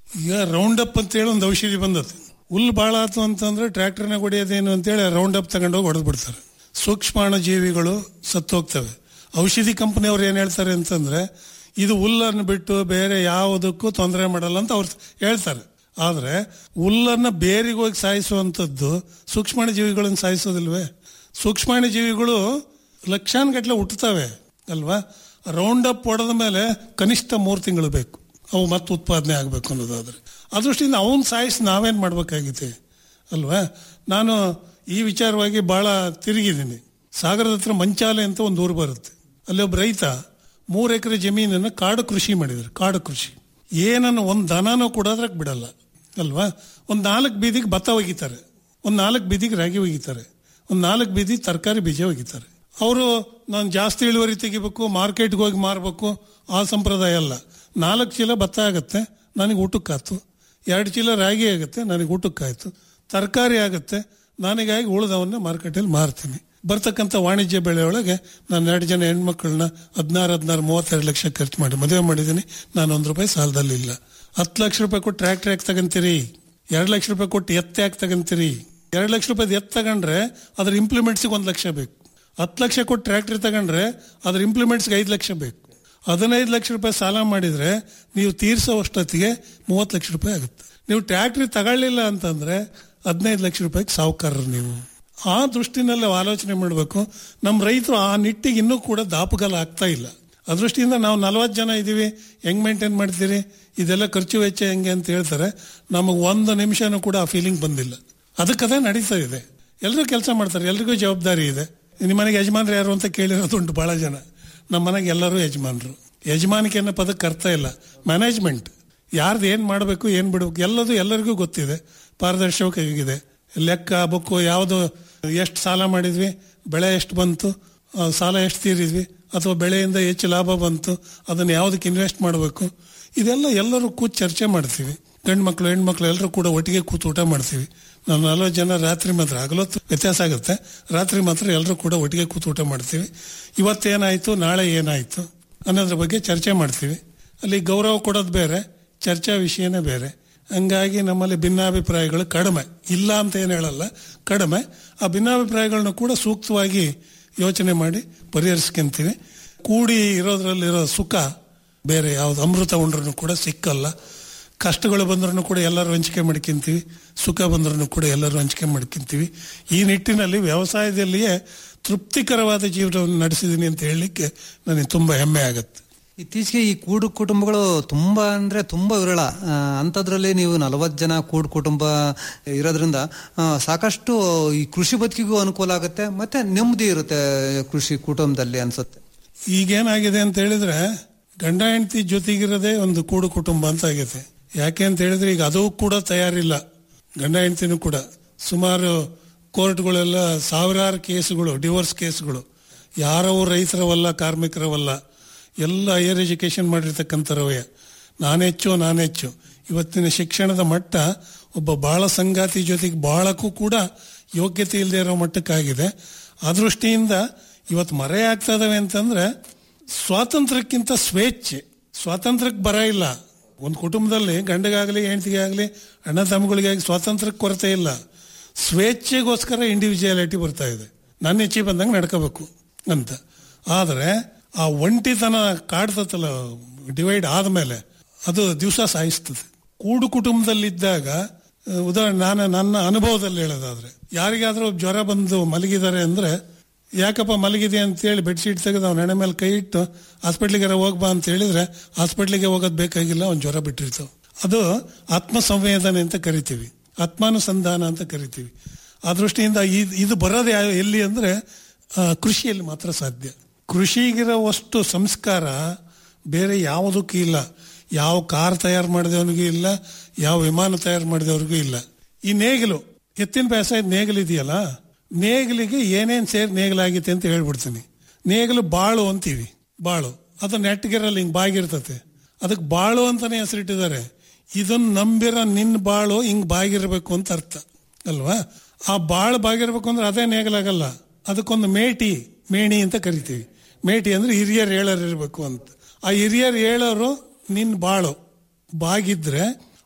ಈಗ ರೌಂಡ್ ಅಪ್ ಅಂತ ಹೇಳಿ ಒಂದು ಔಷಧಿ ಬಂದದ್ದು ಹುಲ್ಲು ಭಾಳ ಆತು ಅಂತಂದ್ರೆ ಟ್ರ್ಯಾಕ್ಟರ್ನಾಗ ಹೊಡೆಯೋದೇನು ಅಂತೇಳಿ ರೌಂಡ್ ಅಪ್ ತಗೊಂಡೋಗಿ ಹೊಡೆದು ಬಿಡ್ತಾರೆ ಸೂಕ್ಷ್ಮಾಣು ಜೀವಿಗಳು ಸತ್ತೋಗ್ತವೆ ಔಷಧಿ ಕಂಪನಿಯವ್ರು ಏನು ಹೇಳ್ತಾರೆ ಅಂತಂದ್ರೆ ಇದು ಹುಲ್ಲನ್ನು ಬಿಟ್ಟು ಬೇರೆ ಯಾವುದಕ್ಕೂ ತೊಂದರೆ ಮಾಡಲ್ಲ ಅಂತ ಅವ್ರು ಹೇಳ್ತಾರೆ ಆದ್ರೆ ಹುಲ್ಲನ್ನ ಬೇರಿಗೆ ಹೋಗಿ ಸಾಯಿಸುವಂಥದ್ದು ಸೂಕ್ಷ್ಮಾಣು ಜೀವಿಗಳನ್ನು ಸಾಯಿಸೋದಿಲ್ವೇ ಸೂಕ್ಷ್ಮಾಣು ಜೀವಿಗಳು ಲಕ್ಷಾನುಗಟ್ಟಲೆ ಹುಟ್ಟುತ್ತವೆ ಅಲ್ವಾ ರೌಂಡ್ ಅಪ್ ಹೊಡೆದ ಮೇಲೆ ಕನಿಷ್ಠ ಮೂರು ತಿಂಗಳು ಬೇಕು ಅವು ಮತ್ತೆ ಉತ್ಪಾದನೆ ಆಗಬೇಕು ಅನ್ನೋದಾದ್ರೆ ಆ ದೃಷ್ಟಿಯಿಂದ ಅವನ್ ಸಾಯಿಸಿ ನಾವೇನು ಮಾಡ್ಬೇಕಾಗಿದೆ ಅಲ್ವಾ ನಾನು ಈ ವಿಚಾರವಾಗಿ ಬಹಳ ತಿರುಗಿದ್ದೀನಿ ಸಾಗರದ ಹತ್ರ ಮಂಚಾಲೆ ಅಂತ ಒಂದು ಊರು ಬರುತ್ತೆ ಅಲ್ಲಿ ಒಬ್ಬ ರೈತ ಮೂರು ಎಕರೆ ಜಮೀನನ್ನು ಕಾಡು ಕೃಷಿ ಮಾಡಿದ್ರು ಕಾಡು ಕೃಷಿ ಏನನ್ನು ಒಂದು ದನನೂ ಕೂಡ ಅದ್ರಾಗ ಬಿಡಲ್ಲ ಅಲ್ವಾ ಒಂದು ನಾಲ್ಕು ಬೀದಿಗೆ ಭತ್ತ ಒಗಿತಾರೆ ಒಂದು ನಾಲ್ಕು ಬೀದಿಗೆ ರಾಗಿ ಒಗಿತಾರೆ ಒಂದು ನಾಲ್ಕು ಬೀದಿ ತರಕಾರಿ ಬೀಜ ಒಗಿತಾರೆ ಅವರು ನಾನು ಜಾಸ್ತಿ ಇಳುವರಿ ತೆಗಿಬೇಕು ಮಾರ್ಕೆಟ್ಗೆ ಹೋಗಿ ಮಾರಬೇಕು ಆ ಸಂಪ್ರದಾಯ ಅಲ್ಲ ನಾಲ್ಕು ಚೀಲ ಭತ್ತ ಆಗುತ್ತೆ ನನಗೆ ಊಟಕ್ಕಾಯ್ತು ಎರಡು ಚೀಲ ರಾಗಿ ಆಗುತ್ತೆ ನನಗೆ ಊಟಕ್ಕಾಯ್ತು ತರಕಾರಿ ಆಗುತ್ತೆ ನನಗಾಗಿ ಉಳಿದವನ್ನ ಮಾರ್ಕೆಟಲ್ಲಿ ಮಾರ್ತೀನಿ ಬರ್ತಕ್ಕಂಥ ವಾಣಿಜ್ಯ ಬೆಳೆಯೊಳಗೆ ನಾನು ಎರಡು ಜನ ಹೆಣ್ಮಕ್ಳನ್ನ ಹದಿನಾರು ಹದಿನಾರು ಮೂವತ್ತೆರಡು ಲಕ್ಷ ಖರ್ಚು ಮಾಡಿ ಮದುವೆ ಮಾಡಿದ್ದೀನಿ ನಾನು ಒಂದು ರೂಪಾಯಿ ಸಾಲದಲ್ಲಿ ಇಲ್ಲ ಹತ್ತು ಲಕ್ಷ ರೂಪಾಯಿ ಕೊಟ್ಟು ಟ್ರ್ಯಾಕ್ಟರ್ ಯಾಕೆ ತಗಂತೀರಿ ಎರಡು ಲಕ್ಷ ರೂಪಾಯಿ ಕೊಟ್ಟು ಎತ್ತ ಯಾಕೆ ತಗಂತೀರಿ ಎರಡು ಲಕ್ಷ ರೂಪಾಯಿ ಎತ್ತ ತಗೊಂಡ್ರೆ ಅದ್ರ ಇಂಪ್ಲಿಮೆಂಟ್ಸಿಗೆ ಒಂದು ಲಕ್ಷ ಬೇಕು ಹತ್ತು ಲಕ್ಷ ಕೊಟ್ಟು ಟ್ರ್ಯಾಕ್ಟರ್ ತಗೊಂಡ್ರೆ ಅದ್ರ ಇಂಪ್ಲಿಮೆಂಟ್ಸ್ಗೆ ಐದು ಲಕ್ಷ ಬೇಕು ಹದಿನೈದು ಲಕ್ಷ ರೂಪಾಯಿ ಸಾಲ ಮಾಡಿದ್ರೆ ನೀವು ತೀರ್ಸೋ ಅಷ್ಟೊತ್ತಿಗೆ ಮೂವತ್ತು ಲಕ್ಷ ರೂಪಾಯಿ ಆಗುತ್ತೆ ನೀವು ಟ್ರ್ಯಾಕ್ಟ್ರಿ ತಗೊಳ್ಳಿಲ್ಲ ಅಂತಂದ್ರೆ ಹದಿನೈದು ಲಕ್ಷ ರೂಪಾಯಿಗೆ ಸಾವುಕಾರರು ನೀವು ಆ ದೃಷ್ಟಿನಲ್ಲಿ ನಾವು ಆಲೋಚನೆ ಮಾಡಬೇಕು ನಮ್ಮ ರೈತರು ಆ ನಿಟ್ಟಿಗೆ ಇನ್ನೂ ಕೂಡ ದಾಪುಗಾಲ ಆಗ್ತಾ ಇಲ್ಲ ಆ ದೃಷ್ಟಿಯಿಂದ ನಾವು ನಲವತ್ತು ಜನ ಇದ್ದೀವಿ ಹೆಂಗ್ ಮೇಂಟೈನ್ ಮಾಡ್ತೀರಿ ಇದೆಲ್ಲ ಖರ್ಚು ವೆಚ್ಚ ಹೆಂಗೆ ಅಂತ ಹೇಳ್ತಾರೆ ನಮಗೆ ಒಂದು ನಿಮಿಷನೂ ಕೂಡ ಆ ಫೀಲಿಂಗ್ ಬಂದಿಲ್ಲ ಅದಕ್ಕದೇ ನಡೀತಾ ಇದೆ ಎಲ್ಲರೂ ಕೆಲಸ ಮಾಡ್ತಾರೆ ಎಲ್ರಿಗೂ ಜವಾಬ್ದಾರಿ ಇದೆ ನಿಮ್ಮ ಮನೆಗೆ ಯಜಮಾನ್ರು ಯಾರು ಅಂತ ಕೇಳಿರೋದುಂಟು ಬಹಳ ಜನ ನಮ್ಮ ಮನೆಗೆ ಎಲ್ಲರೂ ಯಜಮಾನರು ಯಜಮಾನಿಕೆ ಅನ್ನೋ ಪದಕ್ಕೆ ಅರ್ಥ ಇಲ್ಲ ಮ್ಯಾನೇಜ್ಮೆಂಟ್ ಯಾರ್ದು ಏನು ಮಾಡಬೇಕು ಏನು ಬಿಡಬೇಕು ಎಲ್ಲದು ಎಲ್ಲರಿಗೂ ಗೊತ್ತಿದೆ ಪಾರದರ್ಶಕವಾಗಿದೆ ಲೆಕ್ಕ ಬುಕ್ಕು ಯಾವುದು ಎಷ್ಟು ಸಾಲ ಮಾಡಿದ್ವಿ ಬೆಳೆ ಎಷ್ಟು ಬಂತು ಆ, ಸಾಲ ಎಷ್ಟು ತೀರಿದ್ವಿ ಅಥವಾ ಬೆಳೆಯಿಂದ ಹೆಚ್ಚು ಲಾಭ ಬಂತು ಅದನ್ನು ಯಾವುದಕ್ಕೆ ಇನ್ವೆಸ್ಟ್ ಮಾಡಬೇಕು ಇದೆಲ್ಲ ಎಲ್ಲರೂ ಕೂತು ಚರ್ಚೆ ಮಾಡ್ತೀವಿ ಗಂಡು ಮಕ್ಕಳು ಹೆಣ್ಮಕ್ಳು ಎಲ್ಲರೂ ಕೂಡ ಒಟ್ಟಿಗೆ ಕೂತು ಊಟ ಮಾಡ್ತೀವಿ ನಾವು ನಲ್ವತ್ತು ಜನ ರಾತ್ರಿ ಮಾತ್ರ ಹಗಲೊತ್ತು ವ್ಯತ್ಯಾಸ ಆಗುತ್ತೆ ರಾತ್ರಿ ಮಾತ್ರ ಎಲ್ಲರೂ ಕೂಡ ಒಟ್ಟಿಗೆ ಕೂತು ಊಟ ಮಾಡ್ತೀವಿ ಇವತ್ತೇನಾಯಿತು ನಾಳೆ ಏನಾಯಿತು ಅನ್ನೋದ್ರ ಬಗ್ಗೆ ಚರ್ಚೆ ಮಾಡ್ತೀವಿ ಅಲ್ಲಿ ಗೌರವ ಕೊಡೋದು ಬೇರೆ ಚರ್ಚಾ ವಿಷಯನೇ ಬೇರೆ ಹಂಗಾಗಿ ನಮ್ಮಲ್ಲಿ ಭಿನ್ನಾಭಿಪ್ರಾಯಗಳು ಕಡಿಮೆ ಇಲ್ಲ ಅಂತ ಏನು ಹೇಳಲ್ಲ ಕಡಿಮೆ ಆ ಭಿನ್ನಾಭಿಪ್ರಾಯಗಳನ್ನ ಕೂಡ ಸೂಕ್ತವಾಗಿ ಯೋಚನೆ ಮಾಡಿ ಪರಿಹರಿಸ್ಕೊಂತೀವಿ ಕೂಡಿ ಇರೋದ್ರಲ್ಲಿರೋ ಸುಖ ಬೇರೆ ಯಾವ್ದು ಅಮೃತ ಉಂಡ್ರೂ ಕೂಡ ಸಿಕ್ಕಲ್ಲ ಕಷ್ಟಗಳು ಬಂದ್ರೂ ಕೂಡ ಎಲ್ಲರೂ ಹಂಚಿಕೆ ಮಾಡ್ಕೊಂತೀವಿ ಸುಖ ಬಂದ್ರೂ ಕೂಡ ಎಲ್ಲರೂ ಹಂಚಿಕೆ ಮಾಡ್ಕೊಂತೀವಿ ಈ ನಿಟ್ಟಿನಲ್ಲಿ ವ್ಯವಸಾಯದಲ್ಲಿಯೇ ತೃಪ್ತಿಕರವಾದ ಜೀವನವನ್ನು ನಡೆಸಿದ್ದೀನಿ ಅಂತ ಹೇಳಲಿಕ್ಕೆ ನನಗೆ ತುಂಬ ಹೆಮ್ಮೆ ಆಗತ್ತೆ ಇತ್ತೀಚೆಗೆ ಈ ಕೂಡು ಕುಟುಂಬಗಳು ತುಂಬಾ ಅಂದ್ರೆ ತುಂಬಾ ವಿರಳ ಆ, ಅಂಥದ್ರಲ್ಲಿ ನೀವು ನಲವತ್ತು ಜನ ಕೂಡು ಕುಟುಂಬ ಇರೋದ್ರಿಂದ ಆ, ಸಾಕಷ್ಟು ಈ ಕೃಷಿ ಬದುಕಿಗೂ ಅನುಕೂಲ ಆಗುತ್ತೆ ಮತ್ತೆ ನೆಮ್ಮದಿ ಇರುತ್ತೆ ಕೃಷಿ ಕುಟುಂಬದಲ್ಲಿ ಅನ್ಸುತ್ತೆ ಈಗೇನಾಗಿದೆ ಅಂತ ಹೇಳಿದ್ರೆ ಗಂಡ ಹೆಂಡತಿ ಜೊತೆಗಿರೋದೇ ಒಂದು ಕೂಡು ಕುಟುಂಬ ಅಂತ ಆಗೈತೆ ಯಾಕೆ ಅಂತ ಹೇಳಿದ್ರೆ ಈಗ ಅದು ಕೂಡ ತಯಾರಿಲ್ಲ ಗಂಡ ಹೆಂಡತಿನೂ ಕೂಡ ಸುಮಾರು ಕೋರ್ಟ್ಗಳೆಲ್ಲ ಸಾವಿರಾರು ಕೇಸುಗಳು ಡಿವೋರ್ಸ್ ಕೇಸ್ಗಳು ಯಾರವು ರೈತರವಲ್ಲ ಕಾರ್ಮಿಕರವಲ್ಲ ಎಲ್ಲ ಹೈಯರ್ ಎಜುಕೇಶನ್ ಮಾಡಿರ್ತಕ್ಕಂಥರವೇ ನಾನೆಚ್ಚು ನಾನೆಚ್ಚು ಇವತ್ತಿನ ಶಿಕ್ಷಣದ ಮಟ್ಟ ಒಬ್ಬ ಬಾಳ ಸಂಗಾತಿ ಜೊತೆಗೆ ಬಾಳಕ್ಕೂ ಕೂಡ ಯೋಗ್ಯತೆ ಇಲ್ಲದೆ ಇರೋ ಮಟ್ಟಕ್ಕಾಗಿದೆ ಆ ದೃಷ್ಟಿಯಿಂದ ಇವತ್ತು ಮರೆ ಆಗ್ತಾ ಇದಾವೆ ಅಂತಂದ್ರೆ ಸ್ವಾತಂತ್ರ್ಯಕ್ಕಿಂತ ಸ್ವೇಚ್ಛೆ ಸ್ವಾತಂತ್ರ್ಯಕ್ಕೆ ಬರ ಇಲ್ಲ ಒಂದು ಕುಟುಂಬದಲ್ಲಿ ಗಂಡಗಾಗಲಿ ಹೆಂಡತಿಗೆ ಆಗಲಿ ಅಣ್ಣ ತಮ್ಮಗಳಿಗಾಗಿ ಸ್ವಾತಂತ್ರ್ಯಕ್ಕೆ ಕೊರತೆ ಇಲ್ಲ ಸ್ವೇಚ್ಛೆಗೋಸ್ಕರ ಇಂಡಿವಿಜುವಾಲಿಟಿ ಬರ್ತಾ ಇದೆ ನನ್ನ ಹೆಚ್ಚಿ ಬಂದಂಗೆ ನಡ್ಕೋಬೇಕು ಅಂತ ಆದರೆ ಆ ಒಂಟಿತನ ಕಾಡ್ತತಲ್ಲ ಡಿವೈಡ್ ಆದಮೇಲೆ ಅದು ದಿವಸ ಸಾಯಿಸ್ತದೆ ಕೂಡು ಕುಟುಂಬದಲ್ಲಿದ್ದಾಗ ಆ, ಉದಾಹರಣೆ ನಾನು ನನ್ನ ಅನುಭವದಲ್ಲಿ ಹೇಳೋದಾದ್ರೆ ಯಾರಿಗಾದ್ರೂ ಜ್ವರ ಬಂದು ಮಲಗಿದ್ದಾರೆ ಅಂದ್ರೆ ಯಾಕಪ್ಪ ಮಲಗಿದೆ ಅಂತೇಳಿ ಬೆಡ್ಶೀಟ್ ತೆಗೆದು ಅವ್ನ ಹಣೆ ಮೇಲೆ ಕೈ ಇಟ್ಟು ಹಾಸ್ಪಿಟ್ಲಿಗೆ ಹೋಗ್ಬಾ ಅಂತ ಹೇಳಿದ್ರೆ ಹಾಸ್ಪಿಟ್ಲಿಗೆ ಹೋಗೋದು ಬೇಕಾಗಿಲ್ಲ ಅವ್ನು ಜ್ವರ ಬಿಟ್ಟಿರ್ತಾವ ಅದು ಆತ್ಮ ಸಂವೇದನೆ ಅಂತ ಕರಿತೀವಿ ಆತ್ಮಾನುಸಂಧಾನ ಅಂತ ಕರಿತೀವಿ ಆ ದೃಷ್ಟಿಯಿಂದ ಇದ್- ಇದು ಬರೋದು ಯಾವ- ಎಲ್ಲಿ ಅಂದ್ರೆ ಆ, ಕೃಷಿಯಲ್ಲಿ ಮಾತ್ರ ಸಾಧ್ಯ ಕೃಷಿಗಿರೋವಷ್ಟು ಸಂಸ್ಕಾರ ಬೇರೆ ಯಾವುದಕ್ಕೂ ಇಲ್ಲ ಯಾವ ಕಾರ್ ತಯಾರು ಮಾಡಿದವನಿಗೂ ಇಲ್ಲ ಯಾವ ವಿಮಾನ ತಯಾರು ಮಾಡಿದವ್ರಿಗೂ ಇಲ್ಲ ಈ ನೇಗಿಲು ಎತ್ತಿನ ಬೇಸಾಯದ ನೇಗಿಲು ಇದೆಯಲ್ಲ ನೇಗಿಲಿಗೆ ಏನೇನ್ ಸೇರಿ ನೇಗಿಲಾಗೈತೆ ಅಂತ ಹೇಳ್ಬಿಡ್ತೀನಿ ನೇಗಿಲು ಬಾಳು ಅಂತೀವಿ ಬಾಳು ಅದು ನೆಟ್ಗಿರಲ್ಲ ಹಿಂಗ್ ಬಾಗಿರ್ತತೆ ಅದಕ್ಕೆ ಬಾಳು ಅಂತಾನೆ ಹೆಸರಿಟ್ಟಿದ್ದಾರೆ ಇದನ್ನ ನಂಬಿರೋ ನಿನ್ನ ಬಾಳು ಹಿಂಗ್ ಬಾಗಿರ್ಬೇಕು ಅಂತ ಅರ್ಥ ಅಲ್ವಾ ಆ ಬಾಳು ಬಾಗಿರ್ಬೇಕು ಅಂದ್ರೆ ಅದೇ ನೇಗಲಾಗಲ್ಲ ಅದಕ್ಕೊಂದು ಮೇಟಿ ಮೇಣಿ ಅಂತ ಕರಿತೀವಿ ಮೇಟಿ ಅಂದ್ರೆ ಹಿರಿಯರ್ ಹೇಳೋರು ಇರಬೇಕು ಅಂತ ಆ ಹಿರಿಯರ್ ಹೇಳೋರು ನಿನ್ ಬಾಳು ಬಾಗಿದ್ರೆ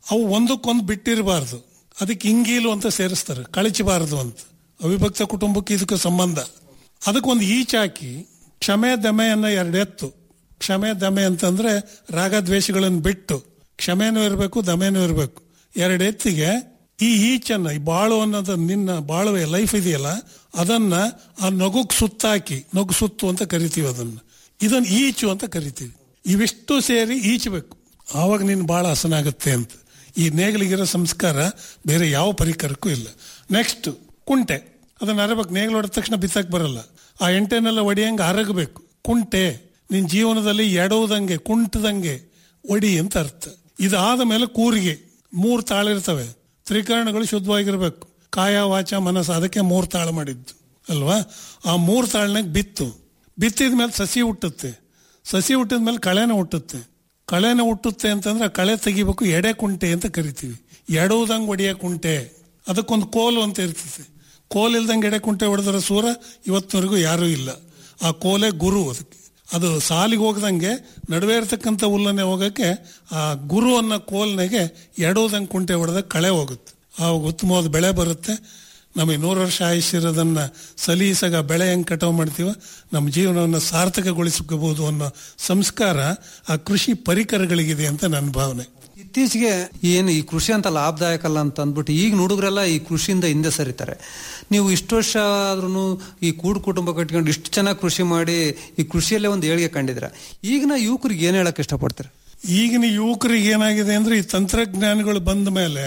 ಅವು ಒಂದಕ್ಕೊಂದು ಬಿಟ್ಟಿರಬಾರ್ದು ಅದಕ್ಕೆ ಇಂಗೀಲು ಅಂತ ಸೇರಿಸ್ತಾರೆ ಕಳಚಬಾರದು ಅಂತ ಅವಿಭಕ್ತ ಕುಟುಂಬಕ್ಕೆ ಇದಕ್ಕೆ ಸಂಬಂಧ ಅದಕ್ಕೊಂದು ಈಚ್ ಹಾಕಿ ಕ್ಷಮೆ ದಮೆ ಅನ್ನೋ ಎರಡು ಎತ್ತು ಕ್ಷಮೆ ದಮೆ ಅಂತಂದ್ರೆ ರಾಗ ದ್ವೇಷಗಳನ್ನು ಬಿಟ್ಟು ಕ್ಷಮೆನೂ ಇರಬೇಕು ದಮೆನೂ ಇರಬೇಕು ಎರಡು ಎತ್ತಿಗೆ ಈ ಈಚನ್ನ ಈ ಬಾಳು ಅನ್ನೋದು ನಿನ್ನ ಬಾಳುವೆ ಲೈಫ್ ಇದೆಯಲ್ಲ ಅದನ್ನ ಆ ನಗುಗ್ ಸುತ್ತಾಕಿ ನಗು ಸುತ್ತು ಅಂತ ಕರಿತೀವಿ ಅದನ್ನ ಇದನ್ನ ಈಚು ಅಂತ ಕರಿತೀವಿ ಇವಿಷ್ಟು ಸೇರಿ ಈಚಬೇಕು ಆವಾಗ ನೀನು ಬಹಳ ಹಸನಾಗುತ್ತೆ ಅಂತ ಈ ನೇಗಿಲಿಗಿರೋ ಸಂಸ್ಕಾರ ಬೇರೆ ಯಾವ ಪರಿಕರಕ್ಕೂ ಇಲ್ಲ ನೆಕ್ಸ್ಟ್ ಕುಂಟೆ ಅದನ್ನ ಅರಬೇಕು ನೇಗಿಲು ಹೊಡೆದ ತಕ್ಷಣ ಬಿತ್ತಕ್ ಬರಲ್ಲ ಆ ಎಂಟೆನೆಲ್ಲ ಒಡಿಯಂಗೆ ಅರಗಬೇಕು ಕುಂಟೆ ನಿನ್ ಜೀವನದಲ್ಲಿ ಎಡವುದಂಗೆ ಕುಂಟದಂಗೆ ಒಡಿ ಅಂತ ಅರ್ಥ ಇದಾದ ಮೇಲೆ ಕೂರಿಗೆ ಮೂರು ತಾಳಿರ್ತವೆ ತ್ರಿಕರಣಗಳು ಶುದ್ಧವಾಗಿರ್ಬೇಕು ಕಾಯ ವಾಚ ಮನಸ್ಸು ಅದಕ್ಕೆ ಮೂರು ತಾಳು ಮಾಡಿದ್ದು ಅಲ್ವಾ ಆ ಮೂರು ತಾಳ್ನಾಗ ಬಿತ್ತು ಬಿತ್ತಿದ ಮೇಲೆ ಸಸಿ ಹುಟ್ಟುತ್ತೆ ಸಸಿ ಹುಟ್ಟಿದ ಮೇಲೆ ಕಳೆನ ಹುಟ್ಟುತ್ತೆ ಕಳೆನ ಹುಟ್ಟುತ್ತೆ ಅಂತಂದ್ರೆ ಆ ಕಳೆ ತೆಗಿಬೇಕು ಎಡೆ ಕುಂಟೆ ಅಂತ ಕರಿತೀವಿ ಎಡವುದಂಗೆ ಒಡೆಯ ಕುಂಟೆ ಅದಕ್ಕೊಂದು ಕೋಲು ಅಂತ ಇರ್ತದೆ ಕೋಲ್ ಇಲ್ದಂಗೆ ಎಡೆ ಕುಂಟೆ ಹೊಡೆದ್ರ ಸೂರ ಇವತ್ತಿನವರೆಗೂ ಯಾರೂ ಇಲ್ಲ ಆ ಕೋಲೆ ಗುರು ಅದಕ್ಕೆ ಅದು ಸಾಲಿಗೆ ಹೋಗದಂಗೆ ನಡುವೆ ಇರ್ತಕ್ಕಂಥ ಹುಲ್ಲನ್ನೇ ಹೋಗಕ್ಕೆ ಆ ಗುರು ಅನ್ನೋ ಕೋಲ್ನಾಗೆ ಎಡವುದಂಗೆ ಕುಂಟೆ ಹೊಡೆದಾಗ ಕಳೆ ಹೋಗುತ್ತೆ ಆವಾಗ ಉತ್ತಮವಾದ ಬೆಳೆ ಬರುತ್ತೆ ನಮಗೆ ನೂರು ವರ್ಷ ಆಯುಷ್ಯರದನ್ನ ಸಲೀಸಾಗ ಬೆಳೆ ಹೆಂಗ್ ಕಟಾವು ಮಾಡ್ತೀವ ನಮ್ಮ ಜೀವನವನ್ನು ಸಾರ್ಥಕಗೊಳಿಸ್ಕೋಬಹುದು ಅನ್ನೋ ಸಂಸ್ಕಾರ ಆ ಕೃಷಿ ಪರಿಕರಗಳಿಗಿದೆ ಅಂತ ನನ್ನ ಭಾವನೆ ಇತ್ತೀಚೆಗೆ ಏನು ಈ ಕೃಷಿ ಅಂತ ಲಾಭದಾಯಕ ಅಲ್ಲ ಅಂತ ಅಂದ್ಬಿಟ್ಟು ಈಗ ಹುಡುಗರೆಲ್ಲ ಈ ಕೃಷಿಯಿಂದ ಹಿಂದೆ ಸರಿತಾರೆ ನೀವು ಇಷ್ಟು ವರ್ಷ ಆದ್ರೂ ಈ ಕೂಡು ಕುಟುಂಬ ಕಟ್ಕೊಂಡು ಇಷ್ಟು ಚೆನ್ನಾಗಿ ಕೃಷಿ ಮಾಡಿ ಈ ಕೃಷಿಯಲ್ಲೇ ಒಂದು ಏಳಿಗೆ ಕಂಡಿದ್ರ ಈಗಿನ ಯುವಕರಿಗೆ ಏನ್ ಹೇಳಕ್ ಇಷ್ಟಪಡ್ತಾರೆ ಈಗಿನ ಯುವಕರಿಗೆ ಏನಾಗಿದೆ ಅಂದ್ರೆ ಈ ತಂತ್ರಜ್ಞಾನಗಳು ಬಂದ ಮೇಲೆ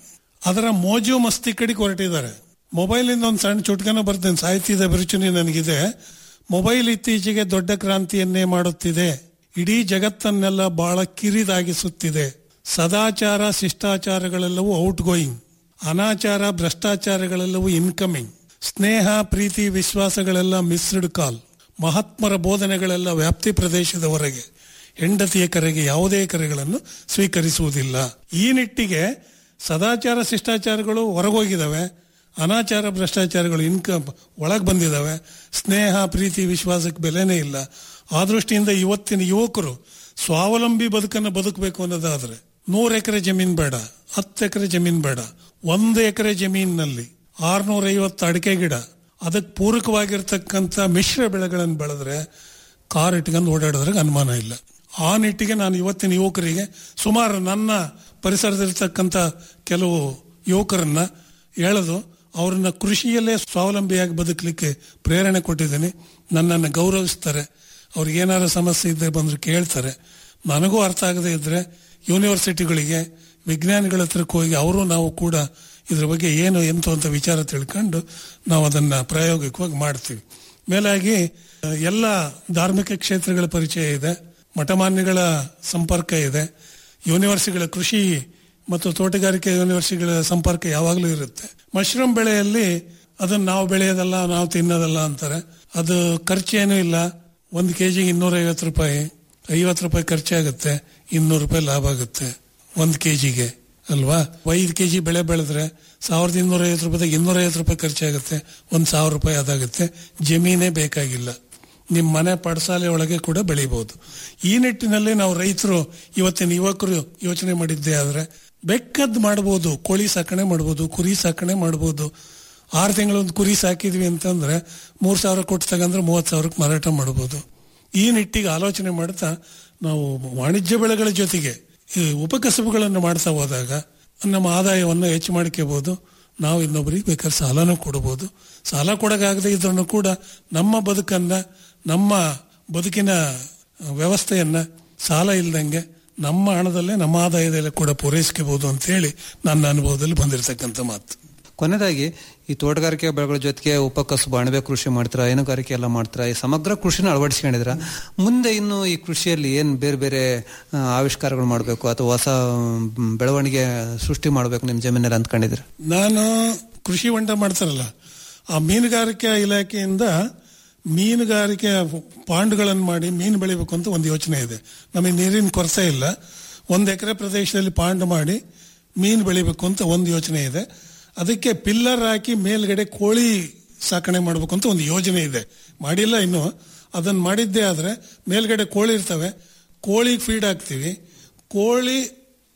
ಅದರ ಮೋಜು ಮಸ್ತಿ ಕಡೆಗೆ ಹೊರಟಿದ್ದಾರೆ ಮೊಬೈಲ್ ಇಂದ ಒಂದು ಸಣ್ಣ ಚುಟ್ಕನ ಬರ್ತೇನೆ ಸಾಹಿತ್ಯದ ಅಭಿರುಚಿನಿ ನನಗಿದೆ ಮೊಬೈಲ್ ಇತ್ತೀಚೆಗೆ ದೊಡ್ಡ ಕ್ರಾಂತಿಯನ್ನೇ ಮಾಡುತ್ತಿದೆ ಇಡೀ ಜಗತ್ತನ್ನೆಲ್ಲ ಬಹಳ ಕಿರಿದಾಗಿಸುತ್ತಿದೆ ಸದಾಚಾರ ಶಿಷ್ಟಾಚಾರಗಳೆಲ್ಲವೂ ಔಟ್ ಗೋಯಿಂಗ್ ಅನಾಚಾರ ಭ್ರಷ್ಟಾಚಾರಗಳೆಲ್ಲವೂ ಇನ್ಕಮಿಂಗ್ ಸ್ನೇಹ ಪ್ರೀತಿ ವಿಶ್ವಾಸಗಳೆಲ್ಲ ಮಿಸ್ಡ್ ಕಾಲ್ ಮಹಾತ್ಮರ ಬೋಧನೆಗಳೆಲ್ಲ ವ್ಯಾಪ್ತಿ ಪ್ರದೇಶದವರೆಗೆ ಹೆಂಡತಿಯ ಕರೆಗೆ ಯಾವುದೇ ಕರೆಗಳನ್ನು ಸ್ವೀಕರಿಸುವುದಿಲ್ಲ ಈ ನಿಟ್ಟಿಗೆ ಸದಾಚಾರ ಶಿಷ್ಟಾಚಾರಗಳು ಹೊರಗೋಗಿದ್ದಾವೆ ಅನಾಚಾರ ಭ್ರಷ್ಟಾಚಾರಗಳು ಇನ್ಕಮ್ ಒಳಗೆ ಬಂದಿದ್ದಾವೆ ಸ್ನೇಹ ಪ್ರೀತಿ ವಿಶ್ವಾಸಕ್ಕೆ ಬೆಲೆನೇ ಇಲ್ಲ ಆ ದೃಷ್ಟಿಯಿಂದ ಇವತ್ತಿನ ಯುವಕರು ಸ್ವಾವಲಂಬಿ ಬದುಕನ್ನು ಬದುಕಬೇಕು ಅನ್ನೋದಾದ್ರೆ ನೂರು ಎಕರೆ ಜಮೀನ್ ಬೇಡ ಹತ್ತು ಎಕರೆ ಜಮೀನ್ ಬೇಡ ಒಂದು ಎಕರೆ ಜಮೀನಿನಲ್ಲಿ ಆರ್ನೂರ ಐವತ್ತು ಅಡಿಕೆ ಗಿಡ ಅದಕ್ಕೆ ಪೂರಕವಾಗಿರ್ತಕ್ಕಂಥ ಮಿಶ್ರ ಬೆಳೆಗಳನ್ನು ಬೆಳೆದ್ರೆ ಕಾರ್ ಇಟ್ಕೊಂಡು ಓಡಾಡೋದ್ರಿಗೆ ಅನುಮಾನ ಇಲ್ಲ ಆ ನಿಟ್ಟಿಗೆ ನಾನು ಇವತ್ತಿನ ಯುವಕರಿಗೆ ಸುಮಾರು ನನ್ನ ಪರಿಸರದಲ್ಲಿರ್ತಕ್ಕಂಥ ಕೆಲವು ಯುವಕರನ್ನ ಎಳೆದು ಅವ್ರನ್ನ ಕೃಷಿಯಲ್ಲೇ ಸ್ವಾವಲಂಬಿಯಾಗಿ ಬದುಕಲಿಕ್ಕೆ ಪ್ರೇರಣೆ ಕೊಟ್ಟಿದ್ದೀನಿ ನನ್ನನ್ನು ಗೌರವಿಸ್ತಾರೆ ಅವ್ರಿಗೆ ಏನಾದ್ರು ಸಮಸ್ಯೆ ಇದ್ದರೆ ಬಂದ್ರೆ ಕೇಳ್ತಾರೆ ನನಗೂ ಅರ್ಥ ಆಗದೆ ಇದ್ರೆ ಯೂನಿವರ್ಸಿಟಿಗಳಿಗೆ ವಿಜ್ಞಾನಿಗಳ ಹತ್ರಕ್ಕೆ ಹೋಗಿ ಅವರು ನಾವು ಕೂಡ ಇದ್ರ ಬಗ್ಗೆ ಏನು ಎಂತು ಅಂತ ವಿಚಾರ ತಿಳ್ಕೊಂಡು ನಾವು ಅದನ್ನ ಪ್ರಾಯೋಗಿಕವಾಗಿ ಮಾಡ್ತೀವಿ ಮೇಲಾಗಿ ಆ, ಎಲ್ಲ ಧಾರ್ಮಿಕ ಕ್ಷೇತ್ರಗಳ ಪರಿಚಯ ಇದೆ ಮಠಮಾನ್ಯಗಳ ಸಂಪರ್ಕ ಇದೆ ಯೂನಿವರ್ಸಿಟಿಗಳ ಕೃಷಿ ಮತ್ತು ತೋಟಗಾರಿಕೆ ಯೂನಿವರ್ಸಿಟಿಗಳ ಸಂಪರ್ಕ ಯಾವಾಗಲೂ ಇರುತ್ತೆ ಮಶ್ರೂಮ್ ಬೆಳೆಯಲ್ಲಿ ಅದನ್ನ ನಾವು ಬೆಳೆಯೋದಲ್ಲ ನಾವು ತಿನ್ನೋದಲ್ಲ ಅಂತಾರೆ ಅದು ಖರ್ಚೇನೂ ಇಲ್ಲ ಒಂದು ಕೆಜಿಗೆ ಇನ್ನೂರ ಐವತ್ತು ರೂಪಾಯಿ ಐವತ್ತು ರೂಪಾಯಿ ಖರ್ಚಾಗುತ್ತೆ ಇನ್ನೂರು ರೂಪಾಯಿ ಲಾಭ ಆಗುತ್ತೆ ಒಂದು ಕೆಜಿಗೆ ಅಲ್ವಾ ಐದು ಕೆಜಿ ಬೆಳೆ ಬೆಳೆದ್ರೆ ಸಾವಿರದ ಇನ್ನೂರ ಐವತ್ತು ರೂಪಾಯಿ ಇನ್ನೂರ ಐವತ್ತು ರೂಪಾಯಿ ಖರ್ಚಾಗುತ್ತೆ ಒಂದ್ ಸಾವಿರ ರೂಪಾಯಿ ಅದಾಗುತ್ತೆ ಜಮೀನೇ ಬೇಕಾಗಿಲ್ಲ ನಿಮ್ಮ ಮನೆ ಪಡಸಾಲೆ ಒಳಗೆ ಕೂಡ ಬೆಳಿಬಹುದು ಈ ನಿಟ್ಟಿನಲ್ಲಿ ನಾವು ರೈತರು ಇವತ್ತಿನ ಯುವಕರು ಯೋಚನೆ ಮಾಡಿದ್ದೇ ಆದ್ರೆ ಬೆಕ್ಕದ್ ಮಾಡಬಹುದು ಕೋಳಿ ಸಾಕಣೆ ಮಾಡಬಹುದು ಕುರಿ ಸಾಕಣೆ ಮಾಡಬಹುದು ಆರು ತಿಂಗಳೊಂದು ಕುರಿ ಸಾಕಿದ್ವಿ ಅಂತಂದ್ರೆ ಮೂರ್ ಸಾವಿರ ಕೊಟ್ಟು ತಗಂದ್ರೆ ಮೂವತ್ ಸಾವಿರಕ್ಕೆ ಮಾರಾಟ ಮಾಡಬಹುದು ಈ ನಿಟ್ಟಿಗೆ ಆಲೋಚನೆ ಮಾಡ್ತಾ ನಾವು ವಾಣಿಜ್ಯ ಬೆಳೆಗಳ ಜೊತೆಗೆ ಈ ಉಪಕಸಬುಗಳನ್ನು ಮಾಡ್ತಾ ಹೋದಾಗ ನಮ್ಮ ಆದಾಯವನ್ನು ಹೆಚ್ಚು ಮಾಡ್ಕೋಬಹುದು ನಾವು ಇನ್ನೊಬ್ಬರಿಗೆ ಬೇಕಾದ್ರೆ ಸಾಲನೂ ಕೊಡಬಹುದು ಸಾಲ ಕೊಡಗಾಗದೆ ಇದ್ರೂ ಕೂಡ ನಮ್ಮ ಬದುಕನ್ನ ನಮ್ಮ ಬದುಕಿನ ವ್ಯವಸ್ಥೆಯನ್ನ ಸಾಲ ಇಲ್ದಂಗೆ ನಮ್ಮ ಹಣದಲ್ಲೇ ನಮ್ಮ ಆದಾಯದಲ್ಲೇ ಕೂಡ ಪೂರೈಸ್ಕೋಬಹುದು ಅಂತ ಹೇಳಿ ನನ್ನ ಅನುಭವದಲ್ಲಿ ಬಂದಿರತಕ್ಕಂಥ ಮಾತು ಕೊನೆಯದಾಗಿ ಈ ತೋಟಗಾರಿಕೆ ಬೆಳೆಗಳ ಜೊತೆಗೆ ಉಪಕಸಬು ಅಣಬೆ ಕೃಷಿ ಮಾಡ್ತೀರಾ ಹೈನುಗಾರಿಕೆ ಎಲ್ಲ ಮಾಡ್ತೀರಾ ಈ ಸಮಗ್ರ ಕೃಷಿನ ಅಳವಡಿಸ್ಕೊಂಡಿದ್ರ ಮುಂದೆ ಇನ್ನು ಈ ಕೃಷಿಯಲ್ಲಿ ಏನ್ ಬೇರೆ ಬೇರೆ ಆ, ಆವಿಷ್ಕಾರಗಳು ಮಾಡಬೇಕು ಅಥವಾ ಹೊಸ ಮ್, ಬೆಳವಣಿಗೆ ಸೃಷ್ಟಿ ಮಾಡಬೇಕು ನಿಮ್ ಜಮೀನಲ್ಲಿ ಅಂದ್ಕೊಂಡಿದ್ರ ನಾನು ಕೃಷಿ ಹೊಂಡ ಮಾಡ್ತಾರಲ್ಲ ಆ ಮೀನುಗಾರಿಕೆ ಇಲಾಖೆಯಿಂದ ಮೀನುಗಾರಿಕೆ ಪಾಂಡ್ಗಳನ್ನು ಮಾಡಿ ಮೀನು ಬೆಳಿಬೇಕು ಅಂತ ಒಂದು ಯೋಚನೆ ಇದೆ ನಮಗೆ ನೀರಿನ ಕೊರತೆ ಇಲ್ಲ ಒಂದು ಎಕರೆ ಪ್ರದೇಶದಲ್ಲಿ ಪಾಂಡ್ ಮಾಡಿ ಮೀನು ಬೆಳಿಬೇಕು ಅಂತ ಒಂದು ಯೋಚನೆ ಇದೆ ಅದಕ್ಕೆ ಪಿಲ್ಲರ್ ಹಾಕಿ ಮೇಲ್ಗಡೆ ಕೋಳಿ ಸಾಕಣೆ ಮಾಡಬೇಕು ಅಂತ ಒಂದು ಯೋಜನೆ ಇದೆ ಮಾಡಿಲ್ಲ ಇನ್ನು ಅದನ್ನ ಮಾಡಿದ್ದೇ ಆದ್ರೆ ಮೇಲ್ಗಡೆ ಕೋಳಿ ಇರ್ತವೆ ಕೋಳಿಗೆ ಫೀಡ್ ಹಾಕ್ತಿವಿ ಕೋಳಿ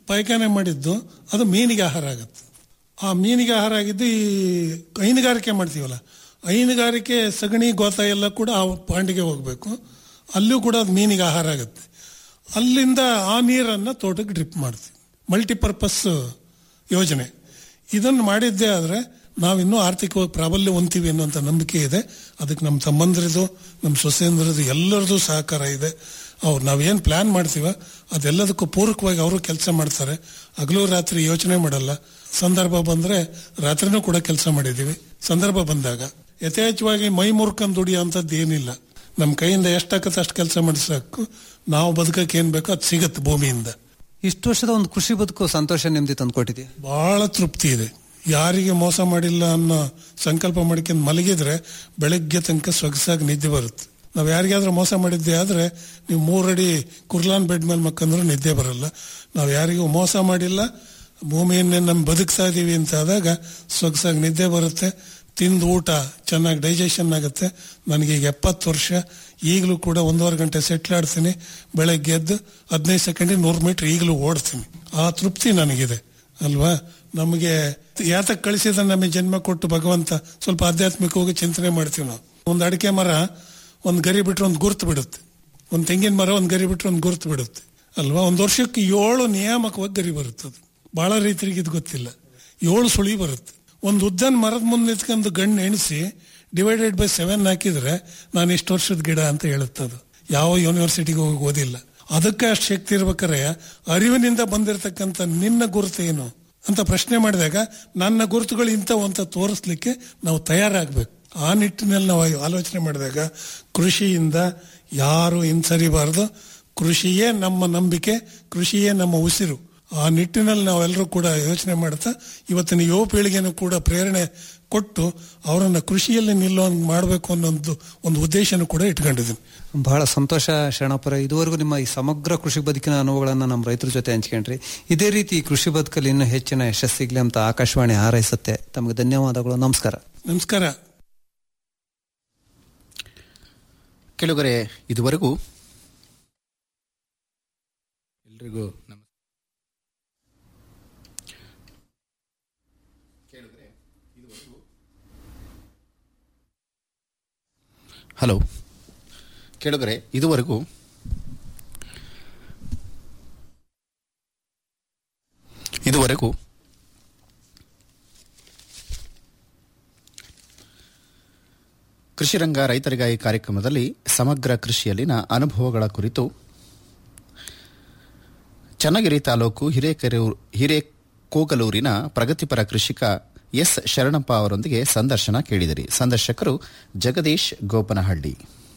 ಪಾಯ್ಖಾನೆ ಮಾಡಿದ್ದು ಅದು ಮೀನಿಗೆ ಆಹಾರ ಆಗುತ್ತೆ ಆ ಮೀನಿಗೆ ಆಹಾರ ಆಗಿದ್ದು ಈ ಹೈನುಗಾರಿಕೆ ಮಾಡ್ತೀವಲ್ಲ ಹೈನುಗಾರಿಕೆ ಸಗಣಿ ಗೋತ ಎಲ್ಲ ಕೂಡ ಆ ಪಾಂಡಿಗೆ ಹೋಗಬೇಕು ಅಲ್ಲೂ ಕೂಡ ಅದು ಮೀನಿಗೆ ಆಹಾರ ಆಗುತ್ತೆ ಅಲ್ಲಿಂದ ಆ ನೀರನ್ನು ತೋಟಕ್ಕೆ ಡ್ರಿಪ್ ಮಾಡ್ತೀವಿ ಮಲ್ಟಿಪರ್ಪಸ್ ಯೋಜನೆ ಇದನ್ನು ಮಾಡಿದ್ದೇ ಆದರೆ ನಾವಿನ್ನೂ ಆರ್ಥಿಕವಾಗಿ ಪ್ರಾಬಲ್ಯ ಹೊಂತೀವಿ ಅನ್ನುವಂಥ ನಂಬಿಕೆ ಇದೆ ಅದಕ್ಕೆ ನಮ್ಮ ತಮ್ಮಂದ್ರದು ನಮ್ಮ ಸೊಸೆಂದ್ರದು ಎಲ್ಲರದು ಸಹಕಾರ ಇದೆ ಅವ್ರು ನಾವೇನು ಪ್ಲಾನ್ ಮಾಡ್ತೀವ ಅದೆಲ್ಲದಕ್ಕೂ ಪೂರಕವಾಗಿ ಅವರು ಕೆಲಸ ಮಾಡ್ತಾರೆ ಹಗಲು ರಾತ್ರಿ ಯೋಚನೆ ಮಾಡಲ್ಲ ಸಂದರ್ಭ ಬಂದರೆ ರಾತ್ರಿನೂ ಕೂಡ ಕೆಲಸ ಮಾಡಿದ್ದೀವಿ ಸಂದರ್ಭ ಬಂದಾಗ ಯಥೇಚ್ಛವಾಗಿ ಮೈ ಮುರ್ಕೊಂಡು ದುಡಿಯೋಂಥದ್ದು ಏನಿಲ್ಲ ನಮ್ಮ ಕೈಯಿಂದ ಎಷ್ಟಾಗತ್ತೆ ಅಷ್ಟು ಕೆಲಸ ಮಾಡಿ ಸಾಕು ನಾವು ಬದುಕಕ್ಕೆ ಏನು ಬೇಕೋ ಅದು ಸಿಗುತ್ತೆ ಭೂಮಿಯಿಂದ ಇಷ್ಟು ವರ್ಷದ ಒಂದು ಕೃಷಿ ಬದುಕು ಸಂತೋಷ ನೆಮ್ಮದಿ ತಂದ್ಕೊಟ್ಟಿದ್ಯಾ ಬಹಳ ತೃಪ್ತಿ ಇದೆ ಯಾರಿಗೆ ಮೋಸ ಮಾಡಿಲ್ಲ ಅನ್ನೋ ಸಂಕಲ್ಪ ಮಾಡ್ಕೊಂಡು ಮಲಗಿದ್ರೆ ಬೆಳಗ್ಗೆ ತನಕ ಸೊಗಸಾಗಿ ನಿದ್ದೆ ಬರುತ್ತೆ ನಾವು ಯಾರಿಗಾದ್ರೂ ಮೋಸ ಮಾಡಿದ್ದೆ ಆದ್ರೆ ನೀವು ಮೂರಡಿ ಕುರ್ಲಾನ್ ಬೆಡ್ ಮೇಲೆ ಮಕ್ಕಂದ್ರೆ ನಿದ್ದೆ ಬರಲ್ಲ ನಾವು ಯಾರಿಗೂ ಮೋಸ ಮಾಡಿಲ್ಲ ಭೂಮಿಯನ್ನೇ ನಮ್ಮ ಬದುಕ್ತಾ ಇದೀವಿ ಅಂತ ಆದಾಗ ಸೊಗಸಾಗಿ ನಿದ್ದೆ ಬರುತ್ತೆ ತಿಂದು ಊಟ ಚೆನ್ನಾಗಿ ಡೈಜೆಷನ್ ಆಗುತ್ತೆ ನನಗೆ ಈಗ ಎಪ್ಪತ್ತು ವರ್ಷ ಈಗಲೂ ಕೂಡ ಒಂದೂವರೆ ಗಂಟೆ ಸೆಟ್ಲ್ ಆಡ್ತೀನಿ ಬೆಳಗ್ಗೆ ಎದ್ದು ಹದಿನೈದು ಸೆಕೆಂಡಿಗೆ ನೂರು ಮೀಟರ್ ಈಗಲೂ ಓಡ್ತೀನಿ ಆ ತೃಪ್ತಿ ನನಗಿದೆ ಅಲ್ವಾ ನಮಗೆ ಯಾತಕ್ಕೆ ಕಳಿಸಿದ ನಮಗೆ ಜನ್ಮ ಕೊಟ್ಟು ಭಗವಂತ ಸ್ವಲ್ಪ ಆಧ್ಯಾತ್ಮಿಕವಾಗಿ ಚಿಂತನೆ ಮಾಡ್ತೀವಿ ನಾವು ಒಂದು ಅಡಿಕೆ ಮರ ಒಂದು ಗರಿ ಬಿಟ್ರೆ ಒಂದು ಗುರ್ತು ಬಿಡುತ್ತೆ ಒಂದು ತೆಂಗಿನ ಮರ ಒಂದು ಗರಿ ಬಿಟ್ರೆ ಒಂದು ಗುರ್ತು ಬಿಡುತ್ತೆ ಅಲ್ವಾ ಒಂದು ವರ್ಷಕ್ಕೆ ಏಳು ನಿಯಾಮಕವಾಗಿ ಗರಿ ಬರುತ್ತೆ ಅದು ಬಹಳ ರೈತರಿಗೆ ಇದು ಗೊತ್ತಿಲ್ಲ ಏಳು ಸುಳಿ ಬರುತ್ತೆ ಒಂದು ಉದ್ದನ್ ಮರದ ಮುಂದೆ ನಿಂತ್ಕೊಂಡು ಗಣ್ಣು ಎಣಿಸಿ ಡಿವೈಡೆಡ್ ಬೈ ಸೆವೆನ್ ಹಾಕಿದ್ರೆ ನಾನು ಇಷ್ಟು ವರ್ಷದ ಗಿಡ ಅಂತ ಹೇಳುತ್ತದು ಯಾವ ಯೂನಿವರ್ಸಿಟಿಗೆ ಹೋಗಿ ಓದಿಲ್ಲ ಅದಕ್ಕೆ ಅಷ್ಟು ಶಕ್ತಿ ಇರ್ಬೇಕಾರೆ ಅರಿವಿನಿಂದ ಬಂದಿರತಕ್ಕಂಥ ನಿನ್ನ ಗುರುತು ಏನು ಅಂತ ಪ್ರಶ್ನೆ ಮಾಡಿದಾಗ ನನ್ನ ಗುರುತುಗಳು ಇಂಥವು ಅಂತ ತೋರಿಸ್ಲಿಕ್ಕೆ ನಾವು ತಯಾರಾಗಬೇಕು ಆ ನಿಟ್ಟಿನಲ್ಲಿ ನಾವು ಆಲೋಚನೆ ಮಾಡಿದಾಗ ಕೃಷಿಯಿಂದ ಯಾರು ಹಿಂಸರಿಬಾರದು ಕೃಷಿಯೇ ನಮ್ಮ ನಂಬಿಕೆ ಕೃಷಿಯೇ ನಮ್ಮ ಉಸಿರು ಆ ನಿಟ್ಟಿನಲ್ಲಿ ನಾವೆಲ್ಲರೂ ಕೂಡ ಯೋಚನೆ ಮಾಡ್ತಾ ಇವತ್ತಿನ ಯುವ ಪೀಳಿಗೆನೂ ಕೂಡ ಪ್ರೇರಣೆ ಕೊಟ್ಟು ಅವರನ್ನ ಕೃಷಿಯಲ್ಲಿ ನಿಲ್ಲುವಂಗೆ ಮಾಡಬೇಕು ಅನ್ನೋ ಒಂದು ಉದ್ದೇಶನೂ ಕೂಡ ಇಟ್ಕೊಂಡಿದ್ದೀನಿ ಬಹಳ ಸಂತೋಷ ಶರಣಪ್ಪರ ಇದುವರೆಗೂ ನಿಮ್ಮ ಈ ಸಮಗ್ರ ಕೃಷಿ ಬದುಕಿನ ಅನುಭವಗಳನ್ನ ನಮ್ಮ ರೈತರ ಜೊತೆ ಹಂಚ್ಕೊಂಡ್ರಿ ಇದೇ ರೀತಿ ಕೃಷಿ ಬದುಕಲ್ಲಿ ಇನ್ನೂ ಹೆಚ್ಚಿನ ಯಶಸ್ಸಿಗ್ಲಿ ಅಂತ ಆಕಾಶವಾಣಿ ಹಾರೈಸುತ್ತೆ ತಮಗೆ ಧನ್ಯವಾದಗಳು ನಮಸ್ಕಾರ ನಮಸ್ಕಾರ ಕೆಲವರೆ ಇದುವರೆಗೂ ಎಲ್ರಿಗೂ ನಮಸ್ಕಾರ ಹಲೋ ಕೇಳುಗರೆ ಇದುವರೆಗೂ ಇದುವರೆಗೂ ಕೃಷಿರಂಗ ರೈತರಿಗಾಗಿ ಕಾರ್ಯಕ್ರಮದಲ್ಲಿ ಸಮಗ್ರ ಕೃಷಿಯಲ್ಲಿನ ಅನುಭವಗಳ ಕುರಿತು ಚನ್ನಗಿರಿ ತಾಲೂಕು ಹಿರೇಕೆರೂರು ಹಿರೇಕೋಗಲೂರಿನ ಪ್ರಗತಿಪರ ಕೃಷಿಕ ಎಸ್ ಶರಣಪ್ಪ ಅವರೊಂದಿಗೆ ಸಂದರ್ಶನ ಕೇಳಿದಿರಿ ಸಂದರ್ಶಕರು ಜಗದೀಶ್ ಗೋಪನಹಳ್ಳಿ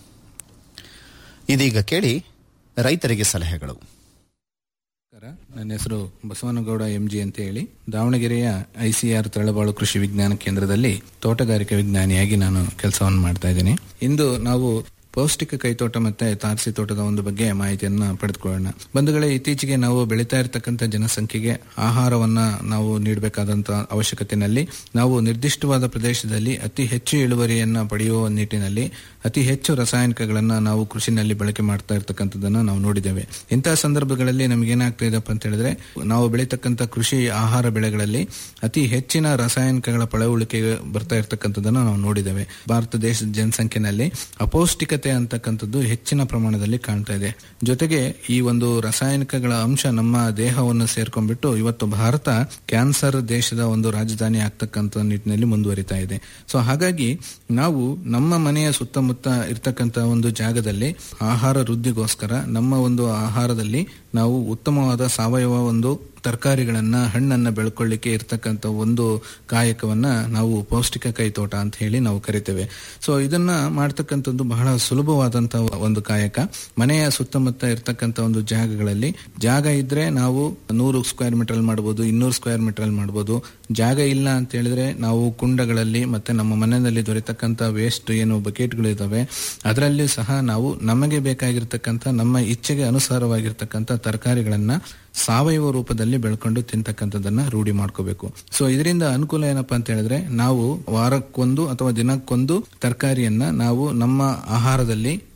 ಇದೀಗ ಕೇಳಿ ರೈತರಿಗೆ ಸಲಹೆಗಳು ನನ್ನ ಹೆಸರು ಬಸವನಗೌಡ ಎಂಜಿ ಅಂತ ಹೇಳಿ ದಾವಣಗೆರೆಯ ಐಸಿಆರ್ ತಳಬಾಳು ಕೃಷಿ ವಿಜ್ಞಾನ ಕೇಂದ್ರದಲ್ಲಿ ತೋಟಗಾರಿಕೆ ವಿಜ್ಞಾನಿಯಾಗಿ ನಾನು ಕೆಲಸವನ್ನು ಮಾಡ್ತಾ ಇದ್ದೀನಿ ಇಂದು ನಾವು ಪೌಷ್ಟಿಕ ಕೈತೋಟ ಮತ್ತೆ ತಾರಸಿ ತೋಟದ ಒಂದು ಬಗ್ಗೆ ಮಾಹಿತಿಯನ್ನ ಪಡೆದುಕೊಳ್ಳೋಣ ಬಂಧುಗಳೇ ಇತ್ತೀಚೆಗೆ ನಾವು ಬೆಳೀತಾ ಇರತಕ್ಕಂಥ ಜನಸಂಖ್ಯೆಗೆ ಆಹಾರವನ್ನ ನಾವು ನೀಡಬೇಕಾದಂತ ಅವಶ್ಯಕತೆಯಲ್ಲಿ ನಾವು ನಿರ್ದಿಷ್ಟವಾದ ಪ್ರದೇಶದಲ್ಲಿ ಅತಿ ಹೆಚ್ಚು ಇಳುವರಿಯನ್ನ ಪಡೆಯುವ ನಿಟ್ಟಿನಲ್ಲಿ ಅತಿ ಹೆಚ್ಚು ರಾಸಾಯನಿಕಗಳನ್ನ ನಾವು ಕೃಷಿನಲ್ಲಿ ಬಳಕೆ ಮಾಡ್ತಾ ಇರ್ತಕ್ಕಂಥದ್ದನ್ನ ನಾವು ನೋಡಿದ್ದೇವೆ ಇಂತಹ ಸಂದರ್ಭಗಳಲ್ಲಿ ನಮಗೇನಾಗ್ತಾ ಇದೆಪ್ಪ ಅಂತ ಹೇಳಿದ್ರೆ ನಾವು ಬೆಳೀತಕ್ಕಂಥ ಕೃಷಿ ಆಹಾರ ಬೆಳೆಗಳಲ್ಲಿ ಅತಿ ಹೆಚ್ಚಿನ ರಾಸಾಯನಿಕಗಳ ಪಳವಳಿಕೆ ಬರ್ತಾ ಇರ್ತಕ್ಕಂಥದ್ದನ್ನ ನಾವು ನೋಡಿದ್ದೇವೆ ಭಾರತ ದೇಶದ ಜನಸಂಖ್ಯೆನಲ್ಲಿ ಅಪೌಷ್ಟಿಕತೆ ಅಂತಕ್ಕಂಥದ್ದು ಹೆಚ್ಚಿನ ಪ್ರಮಾಣದಲ್ಲಿ ಕಾಣ್ತಾ ಇದೆ ಜೊತೆಗೆ ಈ ಒಂದು ರಾಸಾಯನಿಕಗಳ ಅಂಶ ನಮ್ಮ ದೇಹವನ್ನು ಸೇರ್ಕೊಂಡ್ಬಿಟ್ಟು ಇವತ್ತು ಭಾರತ ಕ್ಯಾನ್ಸರ್ ದೇಶದ ಒಂದು ರಾಜಧಾನಿ ಆಗ್ತಕ್ಕಂಥ ನಿಟ್ಟಿನಲ್ಲಿ ಮುಂದುವರಿತಾ ಇದೆ ಸೊ ಹಾಗಾಗಿ ನಾವು ನಮ್ಮ ಮನೆಯ ಸುತ್ತಮುತ್ತ ಇರ್ತಕ್ಕಂಥ ಒಂದು ಜಾಗದಲ್ಲಿ ಆಹಾರ ವೃದ್ಧಿಗೋಸ್ಕರ ನಮ್ಮ ಒಂದು ಆಹಾರದಲ್ಲಿ ನಾವು ಉತ್ತಮವಾದ ಸಾವಯವ ಒಂದು ತರಕಾರಿಗಳನ್ನ ಹಣ್ಣನ್ನ ಬೆಳ್ಕೊಳ್ಳಿಕ್ಕೆ ಇರ್ತಕ್ಕಂಥ ಒಂದು ಕಾಯಕವನ್ನ ನಾವು ಪೌಷ್ಟಿಕ ಕೈತೋಟ ಅಂತ ಹೇಳಿ ನಾವು ಕರಿತೇವೆ ಸೊ ಇದನ್ನ ಮಾಡ್ತಕ್ಕಂಥದ್ದು ಬಹಳ ಸುಲಭವಾದಂತಹ ಒಂದು ಕಾಯಕ ಮನೆಯ ಸುತ್ತಮುತ್ತ ಇರ್ತಕ್ಕಂಥ ಒಂದು ಜಾಗಗಳಲ್ಲಿ ಜಾಗ ಇದ್ರೆ ನಾವು ನೂರು ಸ್ಕ್ವೇರ್ ಮೀಟರ್ ಮಾಡಬಹುದು ಇನ್ನೂರು ಸ್ಕ್ವೇರ್ ಮೀಟರ್ ಮಾಡಬಹುದು ಜಾಗ ಇಲ್ಲ ಅಂತ ಹೇಳಿದ್ರೆ ನಾವು ಕುಂಡಗಳಲ್ಲಿ ಮತ್ತೆ ನಮ್ಮ ಮನೆಯಲ್ಲಿ ದೊರೆತಕ್ಕಂಥ ವೇಸ್ಟ್ ಏನು ಬಕೆಟ್ಗಳು ಇದಾವೆ ಅದರಲ್ಲಿ ಸಹ ನಾವು ನಮಗೆ ಬೇಕಾಗಿರ್ತಕ್ಕಂಥ ನಮ್ಮ ಇಚ್ಛೆಗೆ ಅನುಸಾರವಾಗಿರ್ತಕ್ಕಂಥ ತರಕಾರಿಗಳನ್ನ ಸಾವಯವ ರೂಪದಲ್ಲಿ ಬೆಳ್ಕೊಂಡು ತಿಂತಕ್ಕಂಥದ್ದನ್ನ ರೂಢಿ ಮಾಡ್ಕೋಬೇಕು ಸೊ ಇದರಿಂದ ಅನುಕೂಲ ಏನಪ್ಪಾ ಅಂತ ಹೇಳಿದ್ರೆ ನಾವು ವಾರಕ್ಕೊಂದು ಅಥವಾ ದಿನಕ್ಕೊಂದು ತರಕಾರಿಯನ್ನ ನಾವು ನಮ್ಮ ಆಹಾರದಲ್ಲಿ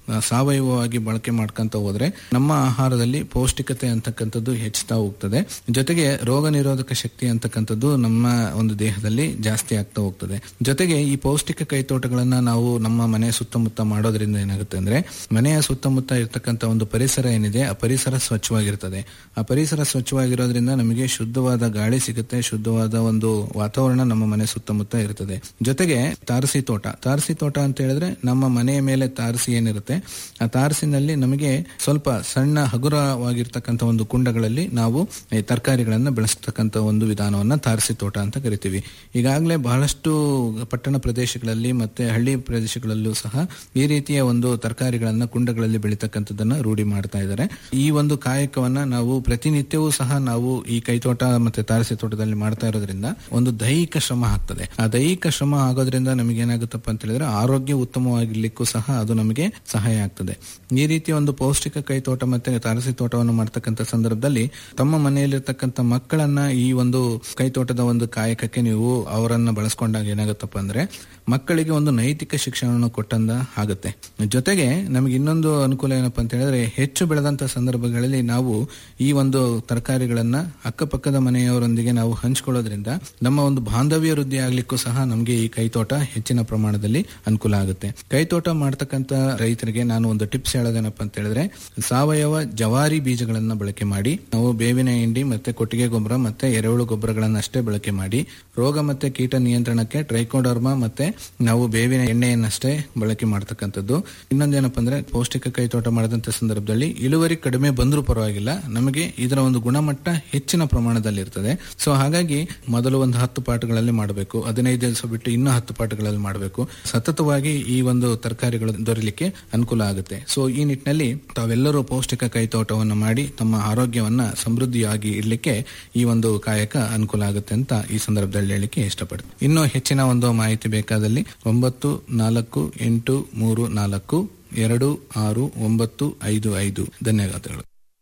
ಆ, ಸಾವಯವವಾಗಿ ಬಳಕೆ ಮಾಡ್ಕೊಂತ ಹೋದ್ರೆ ನಮ್ಮ ಆಹಾರದಲ್ಲಿ ಪೌಷ್ಟಿಕತೆ ಅಂತಕ್ಕಂಥದ್ದು ಹೆಚ್ಚುತ್ತಾ ಹೋಗ್ತದೆ ಜೊತೆಗೆ ರೋಗ ನಿರೋಧಕ ಶಕ್ತಿ ಅಂತಕ್ಕಂಥದ್ದು ನಮ್ಮ ಒಂದು ದೇಹದಲ್ಲಿ ಜಾಸ್ತಿ ಆಗ್ತಾ ಹೋಗ್ತದೆ ಜೊತೆಗೆ ಈ ಪೌಷ್ಟಿಕ ಕೈತೋಟಗಳನ್ನ ನಾವು ನಮ್ಮ ಮನೆ ಸುತ್ತಮುತ್ತ ಮಾಡೋದ್ರಿಂದ ಏನಾಗುತ್ತೆ ಅಂದ್ರೆ ಮನೆಯ ಸುತ್ತಮುತ್ತ ಇರ್ತಕ್ಕಂಥ ಒಂದು ಪರಿಸರ ಏನಿದೆ ಆ ಪರಿಸರ ಸ್ವಚ್ಛವಾಗಿರ್ತದೆ ಆ ಪರಿಸರ ಸ್ವಚ್ಛವಾಗಿರೋದ್ರಿಂದ ನಮಗೆ ಶುದ್ಧವಾದ ಗಾಳಿ ಸಿಗುತ್ತೆ ಶುದ್ಧವಾದ ಒಂದು ವಾತಾವರಣ ನಮ್ಮ ಮನೆ ಸುತ್ತಮುತ್ತ ಇರ್ತದೆ ಜೊತೆಗೆ ತಾರಸಿ ತೋಟ ತಾರಸಿ ತೋಟ ಅಂತ ಹೇಳಿದ್ರೆ ನಮ್ಮ ಮನೆಯ ಮೇಲೆ ತಾರಸಿ ಏನಿರುತ್ತೆ ಆ ತಾರಸಿನಲ್ಲಿ ನಮಗೆ ಸ್ವಲ್ಪ ಸಣ್ಣ ಹಗುರವಾಗಿರ್ತಕ್ಕಂಥ ಒಂದು ಕುಂಡಗಳಲ್ಲಿ ನಾವು ಈ ತರಕಾರಿಗಳನ್ನ ಬೆಳೆಸ್ತಕ್ಕಂಥ ಒಂದು ವಿಧಾನವನ್ನ ತಾರಸಿ ತೋಟ ಅಂತ ಕರಿತೀವಿ ಈಗಾಗಲೇ ಬಹಳಷ್ಟು ಪಟ್ಟಣ ಪ್ರದೇಶಗಳಲ್ಲಿ ಮತ್ತೆ ಹಳ್ಳಿ ಪ್ರದೇಶಗಳಲ್ಲೂ ಸಹ ಈ ರೀತಿಯ ಒಂದು ತರಕಾರಿಗಳನ್ನ ಕುಂಡಗಳಲ್ಲಿ ಬೆಳೀತಕ್ಕಂಥದ್ದನ್ನ ರೂಢಿ ಮಾಡ್ತಾ ಇದ್ದಾರೆ ಈ ಒಂದು ಕಾಯಕವನ್ನ ನಾವು ಪ್ರತಿನಿತ್ಯವೂ ಸಹ ನಾವು ಈ ಕೈತೋಟ ಮತ್ತೆ ತಾರಸಿ ತೋಟದಲ್ಲಿ ಮಾಡ್ತಾ ಇರೋದ್ರಿಂದ ಒಂದು ದೈಹಿಕ ಶ್ರಮ ಆಗ್ತದೆ ಆ ದೈಹಿಕ ಶ್ರಮ ಆಗೋದ್ರಿಂದ ನಮಗೆ ಏನಾಗುತ್ತಪ್ಪ ಅಂತ ಹೇಳಿದ್ರೆ ಆರೋಗ್ಯ ಉತ್ತಮವಾಗಿರ್ಲಿಕ್ಕೂ ಸಹ ಅದು ನಮಗೆ ಸಹಾಯ ಆಗ್ತದೆ ಈ ರೀತಿಯ ಒಂದು ಪೌಷ್ಟಿಕ ಕೈತೋಟ ಮತ್ತೆ ತಾರಸಿ ತೋಟವನ್ನು ಮಾಡ್ತಕ್ಕಂಥ ಸಂದರ್ಭದಲ್ಲಿ ತಮ್ಮ ಮನೆಯಲ್ಲಿರ್ತಕ್ಕಂಥ ಮಕ್ಕಳನ್ನ ಈ ಒಂದು ಕೈತೋಟದ ಒಂದು ಕಾಯಕಕ್ಕೆ ನೀವು ಅವರನ್ನ ಬಳಸ್ಕೊಂಡಾಗ ಏನಾಗುತ್ತಪ್ಪ ಅಂದ್ರೆ ಮಕ್ಕಳಿಗೆ ಒಂದು ನೈತಿಕ ಶಿಕ್ಷಣವನ್ನು ಕೊಟ್ಟಂದ ಆಗುತ್ತೆ ಜೊತೆಗೆ ನಮಗೆ ಇನ್ನೊಂದು ಅನುಕೂಲ ಏನಪ್ಪಾ ಅಂತ ಹೇಳಿದ್ರೆ ಹೆಚ್ಚು ಬೆಳೆದಂತ ಸಂದರ್ಭಗಳಲ್ಲಿ ನಾವು ಈ ಒಂದು ತರಕಾರಿಗಳನ್ನ ಅಕ್ಕಪಕ್ಕದ ಮನೆಯವರೊಂದಿಗೆ ನಾವು ಹಂಚ್ಕೊಳ್ಳೋದ್ರಿಂದ ನಮ್ಮ ಒಂದು ಬಾಂಧವ್ಯ ವೃದ್ಧಿ ಆಗ್ಲಿಕ್ಕೂ ಸಹ ನಮಗೆ ಈ ಕೈತೋಟ ಹೆಚ್ಚಿನ ಪ್ರಮಾಣದಲ್ಲಿ ಅನುಕೂಲ ಆಗುತ್ತೆ ಕೈತೋಟ ಮಾಡ್ತಕ್ಕಂಥ ರೈತರಿಗೆ ನಾನು ಒಂದು ಟಿಪ್ಸ್ ಹೇಳೋದೇನಪ್ಪ ಅಂತ ಹೇಳಿದ್ರೆ ಸಾವಯವ ಜವಾರಿ ಬೀಜಗಳನ್ನ ಬಳಕೆ ಮಾಡಿ ನಾವು ಬೇವಿನ ಹಿಂಡಿ ಮತ್ತೆ ಕೊಟ್ಟಿಗೆ ಗೊಬ್ಬರ ಮತ್ತೆ ಎರೆಹುಳು ಗೊಬ್ಬರಗಳನ್ನ ಅಷ್ಟೇ ಬಳಕೆ ಮಾಡಿ ರೋಗ ಮತ್ತೆ ಕೀಟ ನಿಯಂತ್ರಣಕ್ಕೆ ಟ್ರೈಕೋಡರ್ಮಾ ಮತ್ತೆ ನಾವು ಬೇವಿನ ಎಣ್ಣೆಯನ್ನಷ್ಟೇ ಬಳಕೆ ಮಾಡ್ತಕ್ಕಂಥದ್ದು ಇನ್ನೊಂದೇನಪ್ಪ ಅಂದ್ರೆ ಪೌಷ್ಟಿಕ ಕೈತೋಟ ಮಾಡಿದಂತ ಸಂದರ್ಭದಲ್ಲಿ ಇಳುವರಿ ಕಡಿಮೆ ಬಂದರೂ ಪರವಾಗಿಲ್ಲ ನಮಗೆ ಇದರ ಒಂದು ಗುಣಮಟ್ಟ ಹೆಚ್ಚಿನ ಪ್ರಮಾಣದಲ್ಲಿ ಇರ್ತದೆ ಸೊ ಹಾಗಾಗಿ ಮೊದಲು ಒಂದು ಹತ್ತು ಪಾಠಗಳಲ್ಲಿ ಮಾಡಬೇಕು ಹದಿನೈದು ದಿವಸ ಬಿಟ್ಟು ಇನ್ನೂ ಹತ್ತು ಪಾಠಗಳಲ್ಲಿ ಮಾಡಬೇಕು ಸತತವಾಗಿ ಈ ಒಂದು ತರಕಾರಿಗಳು ದೊರೆಯಲಿಕ್ಕೆ ಅನುಕೂಲ ಆಗುತ್ತೆ ಸೊ ಈ ನಿಟ್ಟಿನಲ್ಲಿ ತಾವೆಲ್ಲರೂ ಪೌಷ್ಟಿಕ ಕೈತೋಟವನ್ನು ಮಾಡಿ ತಮ್ಮ ಆರೋಗ್ಯವನ್ನ ಸಮೃದ್ಧಿಯಾಗಿ ಇಡ್ಲಿಕ್ಕೆ ಈ ಒಂದು ಕಾಯಕ ಅನುಕೂಲ ಆಗುತ್ತೆ ಅಂತ ಈ ಸಂದರ್ಭದಲ್ಲಿ ಹೇಳಲಿಕ್ಕೆ ಇಷ್ಟಪಡ್ತೀನಿ ಇನ್ನು ಹೆಚ್ಚಿನ ಒಂದು ಮಾಹಿತಿ ಬೇಕಾದಲ್ಲಿ ಒಂಬತ್ತು ನಾಲ್ಕು ಎಂಟು ಮೂರು ನಾಲ್ಕು ಎರಡು ಆರು ಒಂಬತ್ತು ಐದು ಐದು ಧನ್ಯವಾದಗಳು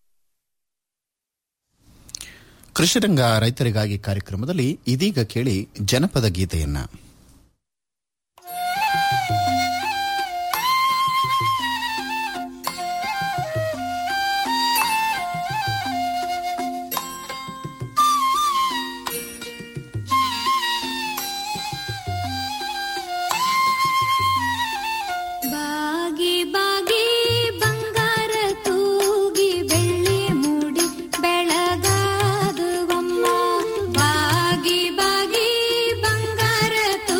ಕೃಷಿರಂಗ ರೈತರಿಗಾಗಿ ಕಾರ್ಯಕ್ರಮದಲ್ಲಿ ಇದೀಗ ಕೇಳಿ ಜನಪದ ಗೀತೆಯನ್ನ ಬಾಗಿ ಬಾಗಿ ಬಂಗಾರ ತೂಗಿ ಬೆಳ್ಳಿ ಮೂಡಿ ಬೆಳಗಾದುವಮ್ಮ ಬಾಗಿ ಬಾಗಿ ಬಂಗಾರ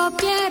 ಪ್ಯಾರ